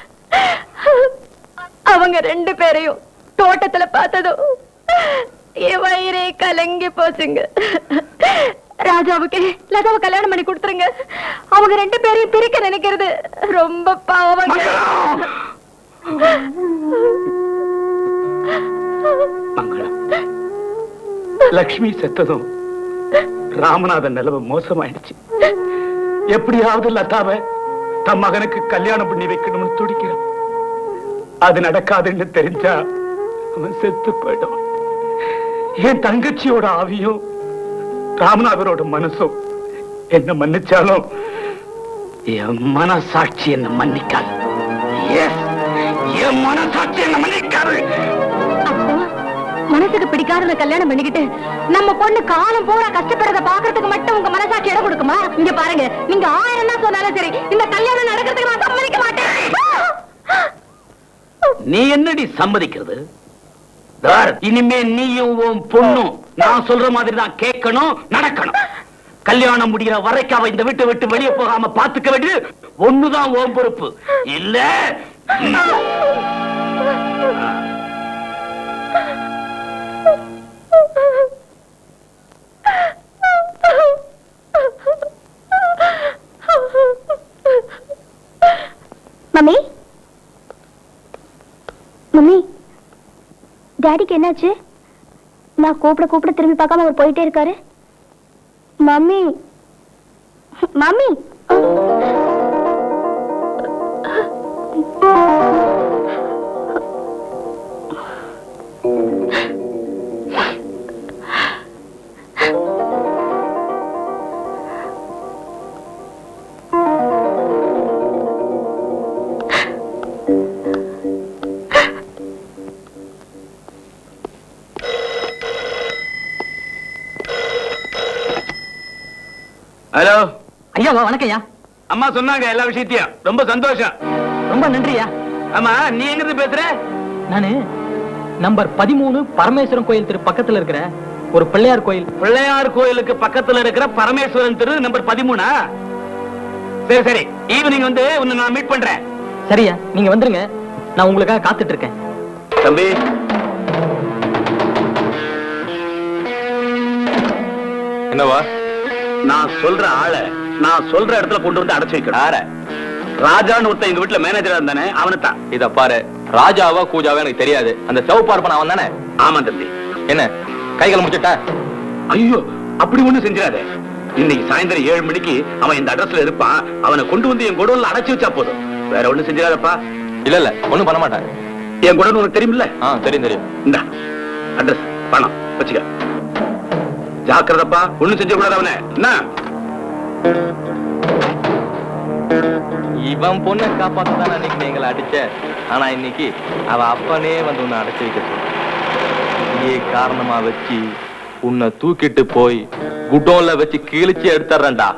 அவங்க ரெண்டு பேரையும் தோட்டத்துல பார்த்ததும் என் வயிறே கலங்கி போச்சுங்க ராஜாவுக்கு லதாவை கல்யாணம் பண்ணி கொடுத்துருங்க அவங்க ரெண்டு பேரையும் பிரிக்க நினைக்கிறது ரொம்ப பாவங்க மங்களம் லக்ஷ்மி செத்ததும் ராமநாதன் நிலவு மோசமாயிடுச்சு எப்படியாவது லதாவை தன் மகனுக்கு கல்யாணம் பண்ணி வைக்கணும்னு துடிக்கிறான் அது நடக்காதுன்னு தெரிஞ்சா அவன் செத்து போயிடுவான் என் தங்கச்சியோட ஆவியும் ராமநாதரோட மனசும் என்ன மன்னிச்சாலும் என் மனசாட்சி என்ன மன்னிக்காது Yes, என் மனசாட்சி என்ன மன்னிக்காது மனசுக்கு பிடிக்காதத கல்யாணம் பண்ணிக்கிட்டு நம்ம பொண்ணு காலம் பூரா கஷ்டப்படுறத பாக்குறதுக்கு மட்டும் உங்க மனசாட்சி இடம் கொடுக்குமா இங்க பாருங்க நீங்க ஆயிரம் தான் சொன்னாலும் சரி இந்த கல்யாணம் நடக்கிறதுக்கு நான் சம்மதிக்க மாட்டேன் நீ என்னடி சம்மதிக்கிறது தார், இனிமே நீயும் உன் பொண்ணும் நான் சொல்ற மாதிரி தான் கேட்கணும் நடக்கணும் கல்யாணம் முடிகிற வரைக்கும் அவ இந்த வீட்டை விட்டு வெளியே போகாம பாத்துக்க வேண்டியது ஒண்ணுதான் உன் பொறுப்பு இல்ல மம்மி மம்மி டாடிக்கு என்னாச்சு நான் கூப்பிட கூப்பிட திரும்பி பார்க்காம அவர் போயிட்டே இருக்காரு மம்மி மம்மி ஹலோ ஐயா வணக்கம் ஐயா அம்மா சொன்னாங்க எல்லா விஷயத்தையும் ரொம்ப சந்தோஷம் ரொம்ப நன்றியா ஆமா நீ எங்க இருந்து பேசுற நானு நம்பர் பதிமூணு பரமேஸ்வரன் கோயில் திரு பக்கத்துல இருக்கிற ஒரு பிள்ளையார் கோயில் பிள்ளையார் கோயிலுக்கு பக்கத்துல இருக்கிற பரமேஸ்வரன் தெரு நம்பர் பதிமூணா சரி சரி ஈவினிங் வந்து உன்னை நான் மீட் பண்றேன் சரியா நீங்க வந்துருங்க நான் உங்களுக்காக காத்துட்டு இருக்கேன் தம்பி என்னவா நான் சொல்ற ஆளை நான் சொல்ற இடத்துல கொண்டு வந்து அடைச்சு வைக்கணும் யார ராஜான்னு ஒருத்தன் எங்க வீட்டுல மேனேஜரா இருந்தானே அவனை தான் இத பாரு ராஜாவா கூஜாவா எனக்கு தெரியாது அந்த செவப்பார்ப்பன் அவன் தானே ஆமா தம்பி என்ன கைகளை முடிச்சுட்டா ஐயோ அப்படி ஒண்ணும் செஞ்சிடாத இன்னைக்கு சாயந்தரம் ஏழு மணிக்கு அவன் இந்த அட்ரஸ்ல இருப்பான் அவனை கொண்டு வந்து என் குடோன்ல அடைச்சு வச்சா போதும் வேற ஒண்ணும் செஞ்சிடாதப்பா இல்ல இல்ல ஒண்ணும் பண்ண மாட்டாங்க என் குடோன் உனக்கு தெரியுமில்ல ஆ தெரியும் தெரியும் இந்த அட்ரஸ் பணம் வச்சுக்க ஜாக்கிரதப்பா ஒண்ணும் செஞ்ச கூடாது அவனை என்ன இவன் பொண்ணை காப்பாத்த தான் அன்னைக்கு நீ எங்களை அடிச்ச ஆனா இன்னைக்கு அவ அப்பனே வந்து உன்னை அடைச்சு வைக்க சொல்றான் இதையே காரணமா வச்சு உன்னை தூக்கிட்டு போய் குடோன்ல வச்சு கிழிச்சு எடுத்துறேன்டா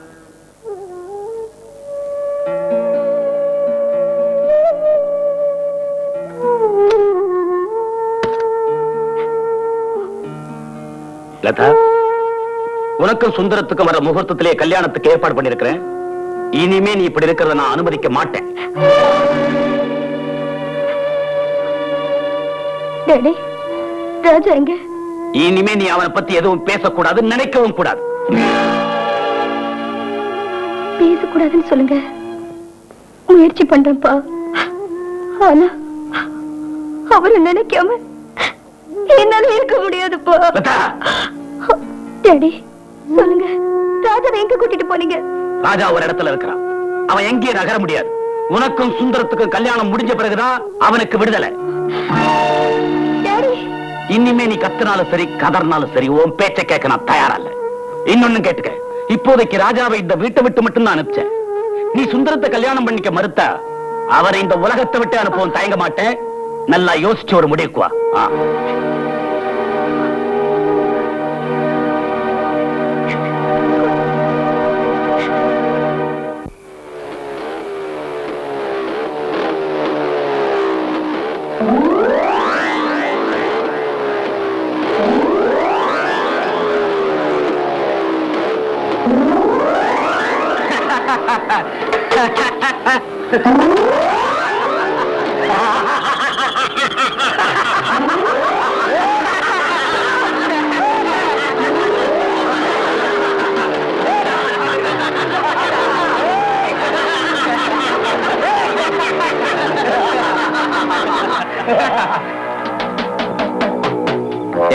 லதா உனக்கும் சுந்தரத்துக்கும் வர முகூர்த்தத்திலே கல்யாணத்துக்கு ஏற்பாடு பண்ணிருக்கிறேன் இனிமே நீ இப்படி இருக்கிறத நான் அனுமதிக்க மாட்டேன் டாடி ராஜா எங்க இனிமே நீ அவனை பத்தி எதுவும் பேசக்கூடாது நினைக்கவும் கூடாது பேசக்கூடாதுன்னு சொல்லுங்க முயற்சி பண்றேன்ப்பா ஆனா அவரை நினைக்காம என்னால இருக்க முடியாதுப்பா லதா டாடி சொல்லுங்க ராஜாவை எங்க கூட்டிட்டு போனீங்க ராஜா ஒரு இடத்துல இருக்கிறான் அவன் எங்கேயும் நகர முடியாது உனக்கும் சுந்தரத்துக்கும் கல்யாணம் முடிஞ்ச பிறகுதான் அவனுக்கு விடுதலை டாடி இனிமே நீ கத்துனாலும் சரி கதர்னாலும் சரி உன் பேச்சை கேட்க நான் தயாரா இல்ல இன்னொன்னு கேட்டுக்க இப்போதைக்கு ராஜாவை இந்த வீட்டை விட்டு மட்டும் தான் அனுப்பிச்சேன் நீ சுந்தரத்தை கல்யாணம் பண்ணிக்க மறுத்த அவரை இந்த உலகத்தை விட்டு அனுப்பவும் தயங்க மாட்டேன் நல்லா யோசிச்சு ஒரு முடிவுக்கு வா ஆ.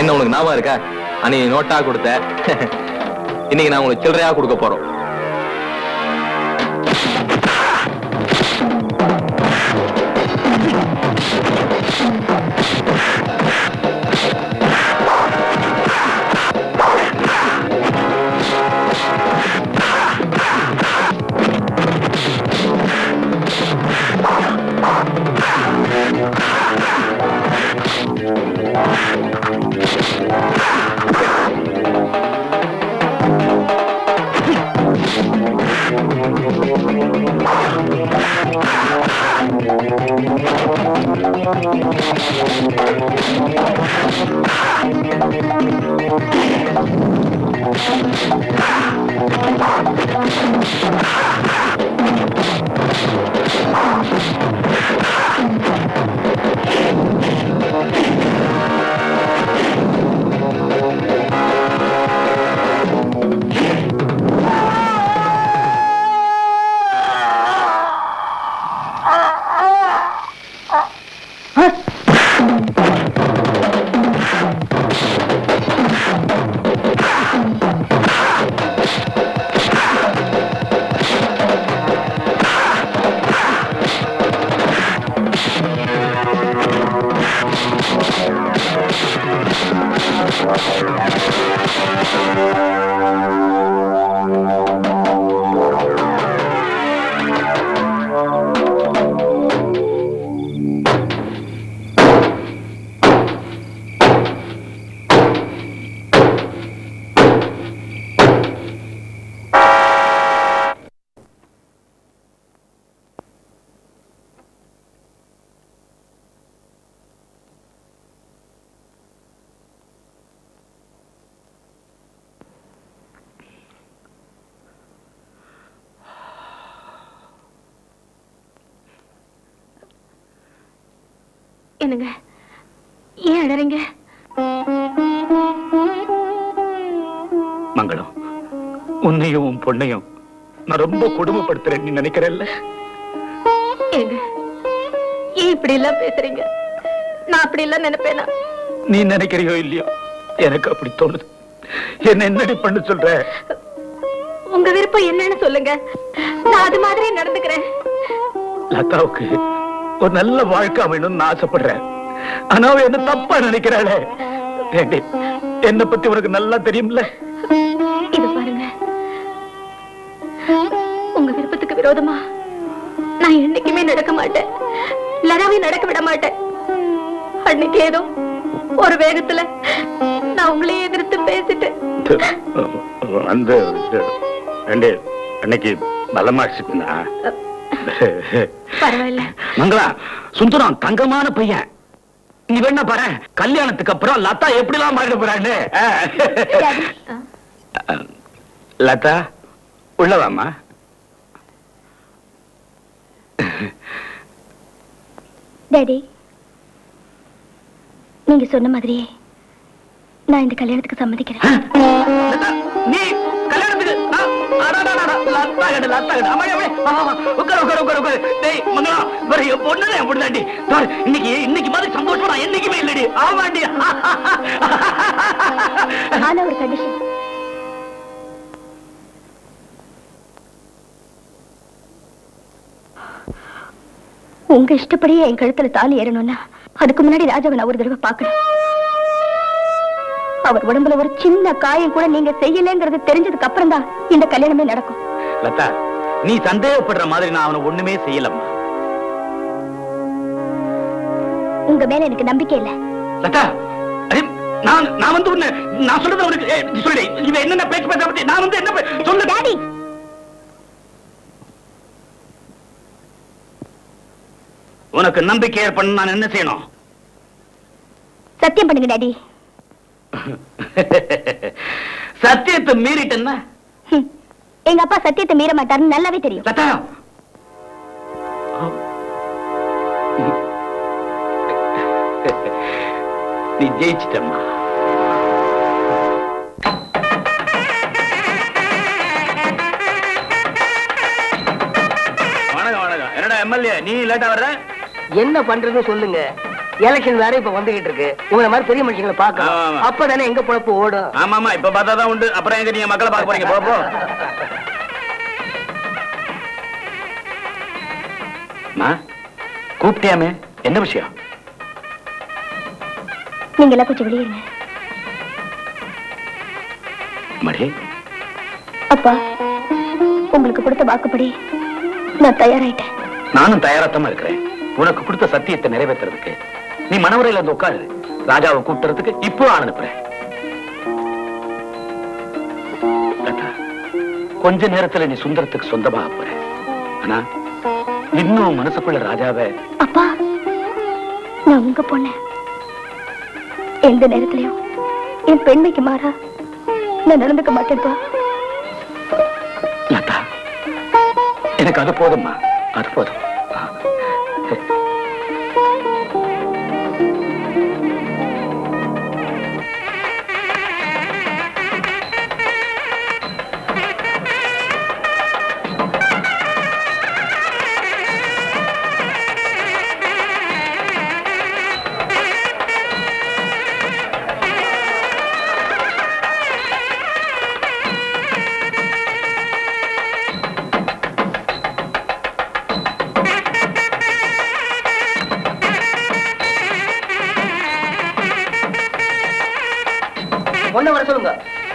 என்ன உனக்கு ஞாபகம் இருக்கா அன்னைக்கு நீ நோட்டா கொடுத்த இன்னைக்கு நான் உங்களுக்கு சில்லறையா கொடுக்க போறோம் என்னங்க ஏன் அழறீங்க மங்களம் உன்னையும் உன் பொண்ணையும் நான் ரொம்ப கொடுமைப்படுத்துறேன் நீ நினைக்கிறல்ல ஏங்க ஏன் இப்படி எல்லாம் பேசுறீங்க நான் அப்படி எல்லாம் நினைப்பேனா நீ நினைக்கிறியோ இல்லையோ எனக்கு அப்படி தோணுது என்ன என்னடி பண்ண சொல்ற உங்க விருப்பம் என்னன்னு சொல்லுங்க நான் அது மாதிரி நடந்துக்கிறேன் லதாவுக்கு ஒரு நல்ல வாழ்க்கை அமையணும்னு நான் ஆசைப்படுறேன் ஆனா அவ என்ன தப்பா நினைக்கிறாளே ஏண்டி என்ன பத்தி உனக்கு நல்லா தெரியும்ல இது பாருங்க உங்க விருப்பத்துக்கு விரோதமா நான் என்னைக்குமே நடக்க மாட்டேன் லதாவை நடக்க விட மாட்டேன் அன்னைக்கு ஏதோ ஒரு வேகத்துல நான் உங்களையே எதிர்த்து பேசிட்டேன் வந்து ரெண்டு அன்னைக்கு பலமா அடிச்சுட்டுனா பரவாயில்ல மங்களா சுந்தரம் தங்கமான பையன் நீ வேணா பாரு கல்யாணத்துக்கு அப்புறம் லதா எப்படிலாம் மாறிட போறான்னு லதா உள்ளவாமா டாடி நீங்க சொன்ன மாதிரியே நான் இந்த கல்யாணத்துக்கு சம்மதிக்கிறேன் நீ கல்யாணத்துக்கு ஆ, அடடடடா, லத்தா கடு, லத்தா கடு. அம்மாடி, அம்மாடி. வா, வா, வா. உட்காரு, உட்காரு, உட்காரு, உட்காரு. டேய், மங்களா, பாரு, என் பொண்ணுதான் என் பொண்ணுதான்டி. பாரு, இன்னைக்கு இன்னைக்கு மாதிரி சந்தோஷமா நான் என்னைக்குமே இல்லடி ஆமாண்டி ஆனா ஒரு கண்டிஷன் உங்க இஷ்டப்படியே என் கழுத்துல தாலி ஏறணும்னா அதுக்கு முன்னாடி ராஜாவை நான் ஒரு தடவை பார்க்கணும் அவர் உடம்புல ஒரு சின்ன காயம் கூட நீங்க செய்யலைங்கிறது தெரிஞ்சதுக்கு அப்புறம் தான் இந்த கல்யாணமே நடக்கும் லதா நீ சந்தேகப்படுற மாதிரி நான் அவனை ஒண்ணுமே செய்யலம்மா உங்க மேல எனக்கு நம்பிக்கை இல்ல லதா அரே, நான் நான் வந்து உன்னை நான் சொல்றது அவனுக்கு ஏய், நீ சொல்லு இவன் என்னென்ன பேச்சு பேச பத்தி நான் வந்து என்ன பே- சொல்லு டாடி உனக்கு நம்பிக்கை ஏற்பட நான் என்ன செய்யணும் சத்தியம் பண்ணுங்க டாடி சத்தியத்தை மீறிட்டேன்னா ஹம். எங்க அப்பா சத்தியத்தை மீற மாட்டாருன்னு நல்லாவே தெரியும் லதா நீ ஜெயிச்சிட்டம்மா வணக்கம் வணக்கம் என்னடா எம்எல்ஏ நீ லேட்டா வர்ற என்ன பண்றது சொல்லுங்க எலெக்ஷன் வேற இப்ப வந்துகிட்டு இருக்கு உங்களை மாதிரி பெரிய மனுஷங்களை ஆமா, பார்க்கலாம் ஆமா. அப்பதானே எங்க பொழப்பு ஓடும் ஆமா ஆமா இப்ப பார்த்தாதான் உண்டு அப்புறம் எங்க நீங்க மக்களை பார்க்க போறீங்க போ போ அம்மா, கூப்பிட்டியாமே என்ன விஷயம் நீங்க எல்லாம் கொஞ்சம் வெளியே இருங்க மடி அப்பா உங்களுக்கு கொடுத்த வாக்குப்படி நான் தயாராயிட்டேன் நானும் தயாராத்தமா இருக்கிறேன் உனக்கு கொடுத்த சத்தியத்தை நிறைவேற்றுறதுக்கு நீ மனவரையில இருந்து உட்காரு ராஜாவை கூப்பிட்டுறதுக்கு இப்போ ஆள் அனுப்புறேன் லதா, கொஞ்ச நேரத்துல நீ சுந்தரத்துக்கு சொந்தமாக போற ஆனா இன்னும் மனசுக்குள்ள ராஜாவை அப்பா நான் உங்க பொண்ணு எந்த நேரத்திலயும் என் பெண்மைக்கு மாறா நான் நடந்துக்க மாட்டேன்ப்பா லதா எனக்கு அது போதும்மா அது போதும் ஆ. பொண்ணை வர சொல்லுங்க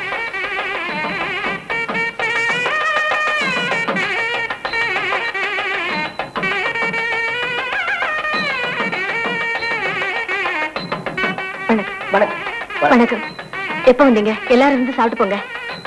வணக்கம் வணக்கம் வணக்கம் எப்ப வந்தீங்க எல்லாரும் இருந்து சாப்பிட்டு போங்க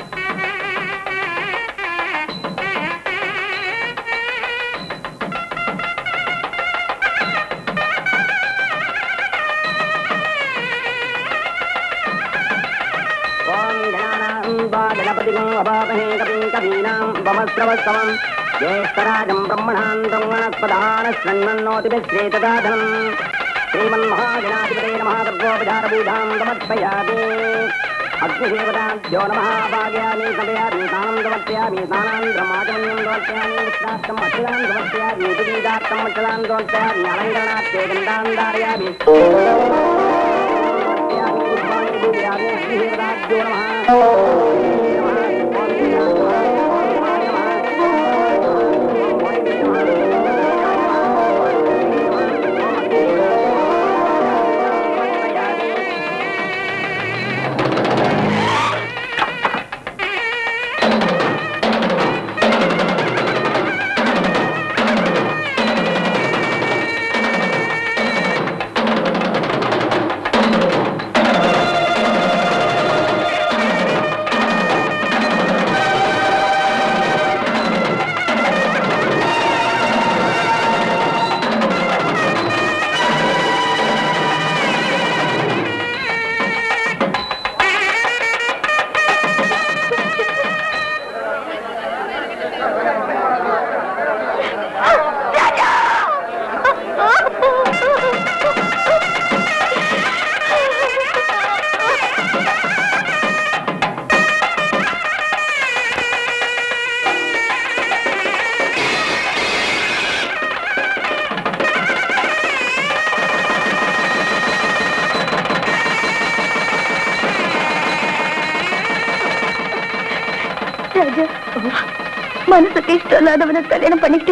ஓம் கணானாம் வா கணபதிகும் அபாமஹே கவிம் கவீனாம் வமஸ்ரவஸ்தவம் ஜேஷ்டராஜம் பிரம்மணான் பிரம்மணஸ்பதான ஸ்ரண்மன்னோதிபிஸ்ரேததாதனம் ஸ்ரீமன்மகாகணாதிபதே நமः சர்வோபசாரபூதாம் சமர்ப்பயாமி அக்னிதேவதாभ्यो நமः பாகயாமி சமயாமி தானம் சமர்ப்பயாமி தானான் பிரமாஜமன்யம் சமர்ப்பயாமி விஷ்ணார்த்தம் அச்சுதான் சமர்ப்பயாமி உபவீதார்த்தம் அச்சுதான் சமர்ப்பயாமி அலங்கரணார்த்தே கண்டான் தாரயாமி ராஜா மனசுக்கு இஷ்டம் இல்லாதவனை கல்யாணம் பண்ணிக்கிட்டு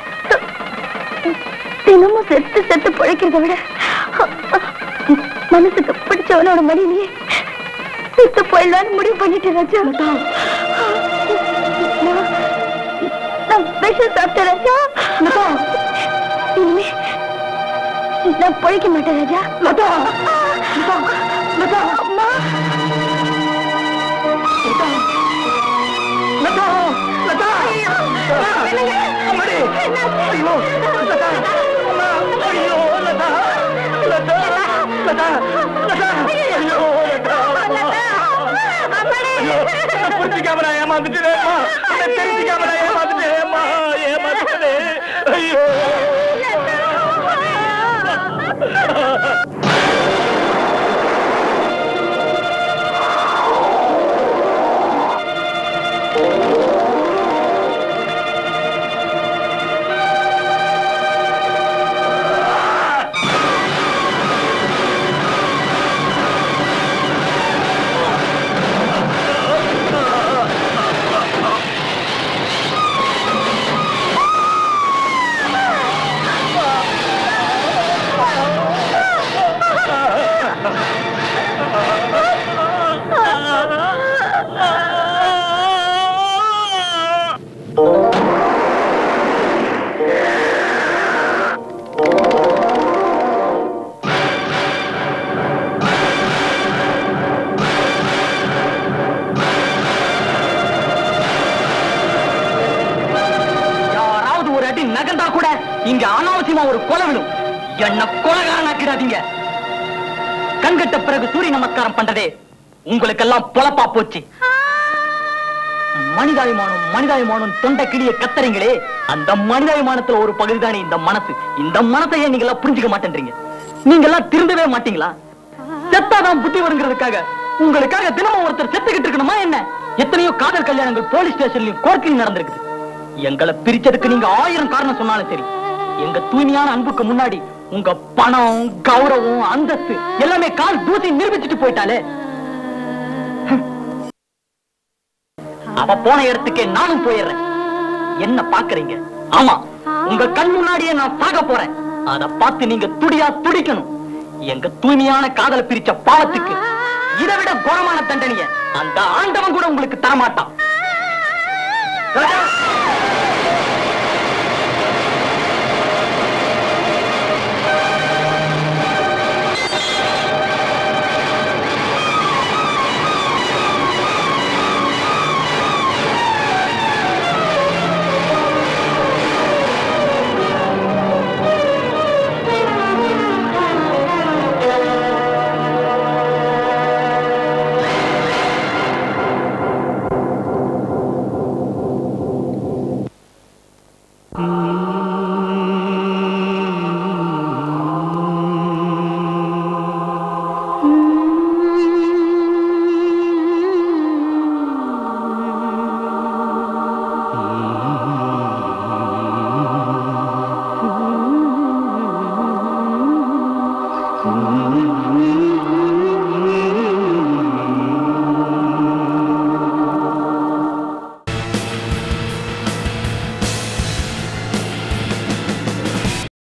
தினமும் செத்து செத்து பிழைக்கிறத விட மனசுக்கு பிடிச்சவனோட மனைவியே செத்து போயிடலான்னு முடிவு பண்ணிட்டேன் ராஜா நான் நான் விஷம் சாப்பிட்டேன் ராஜா லதா, இனிமே நான் பிழைக்க மாட்டேன் ராஜா லதா லதா லதா அம்மா லதா லதா லதா அம்மாடி ஐயோ லதா அம்மா ஐயோ லதா லதா லதா லதா ஐயோ லதா ஐயோ நான் புரிஞ்சுக்காம நான் ஏமாந்துட்டேனேம்மா என்ன தெரிஞ்சுக்காம நான் ஏமாந்துட்டேனேம்மா ஏமாந்துட்டேனே ஐயோ ஆ வந்தா கூட இங்க அனாவசியமா ஒரு கொலை விழும் என்ன கொலகாரனாக்கிடாதீங்க கண்கட்ட பிறகு சூரிய நமஸ்காரம் பண்றதே உங்களுக்கெல்லாம் பொழப்பா போச்சு மனிதாபிமானம் மனிதாபிமானம் தொண்டை கிளிய கத்தறீங்களே அந்த மனிதாபிமானத்துல ஒரு பகுதிதானே இந்த மனசு இந்த மனசை ஏன் நீங்க எல்லாம் புரிஞ்சுக்க மாட்டேன்றீங்க நீங்க எல்லாம் திருந்தவே மாட்டீங்களா செத்தாதான் புத்தி வருங்கிறதுக்காக உங்களுக்காக தினமும் ஒருத்தர் செத்துக்கிட்டு இருக்கணுமா என்ன எத்தனையோ காதல் கல்யாணங்கள் போலீஸ் ஸ்டேஷன்லயும் கோர்ட்லயும் நடந்திருக்குது எங்களை பிரிச்சதுக்கு நீங்க ஆயிரம் காரணம் சொன்னாலும் சரி எங்க தூய்மையான அன்புக்கு முன்னாடி உங்க பணம் கௌரவம் அந்தஸ்து எல்லாமே கால் தூசி நிரூபிச்சுட்டு போயிட்டாலே அவ போன இடத்துக்கே நானும் போயிடுறேன் என்ன பாக்குறீங்க ஆமா உங்க கண் முன்னாடியே நான் சாக போறேன் அத பார்த்து நீங்க துடியா துடிக்கணும் எங்க தூய்மையான காதலை பிரிச்ச பாவத்துக்கு இதை விட கோரமான தண்டனைய அந்த ஆண்டவன் கூட உங்களுக்கு தரமாட்டான் ராஜா! Mm-hmm.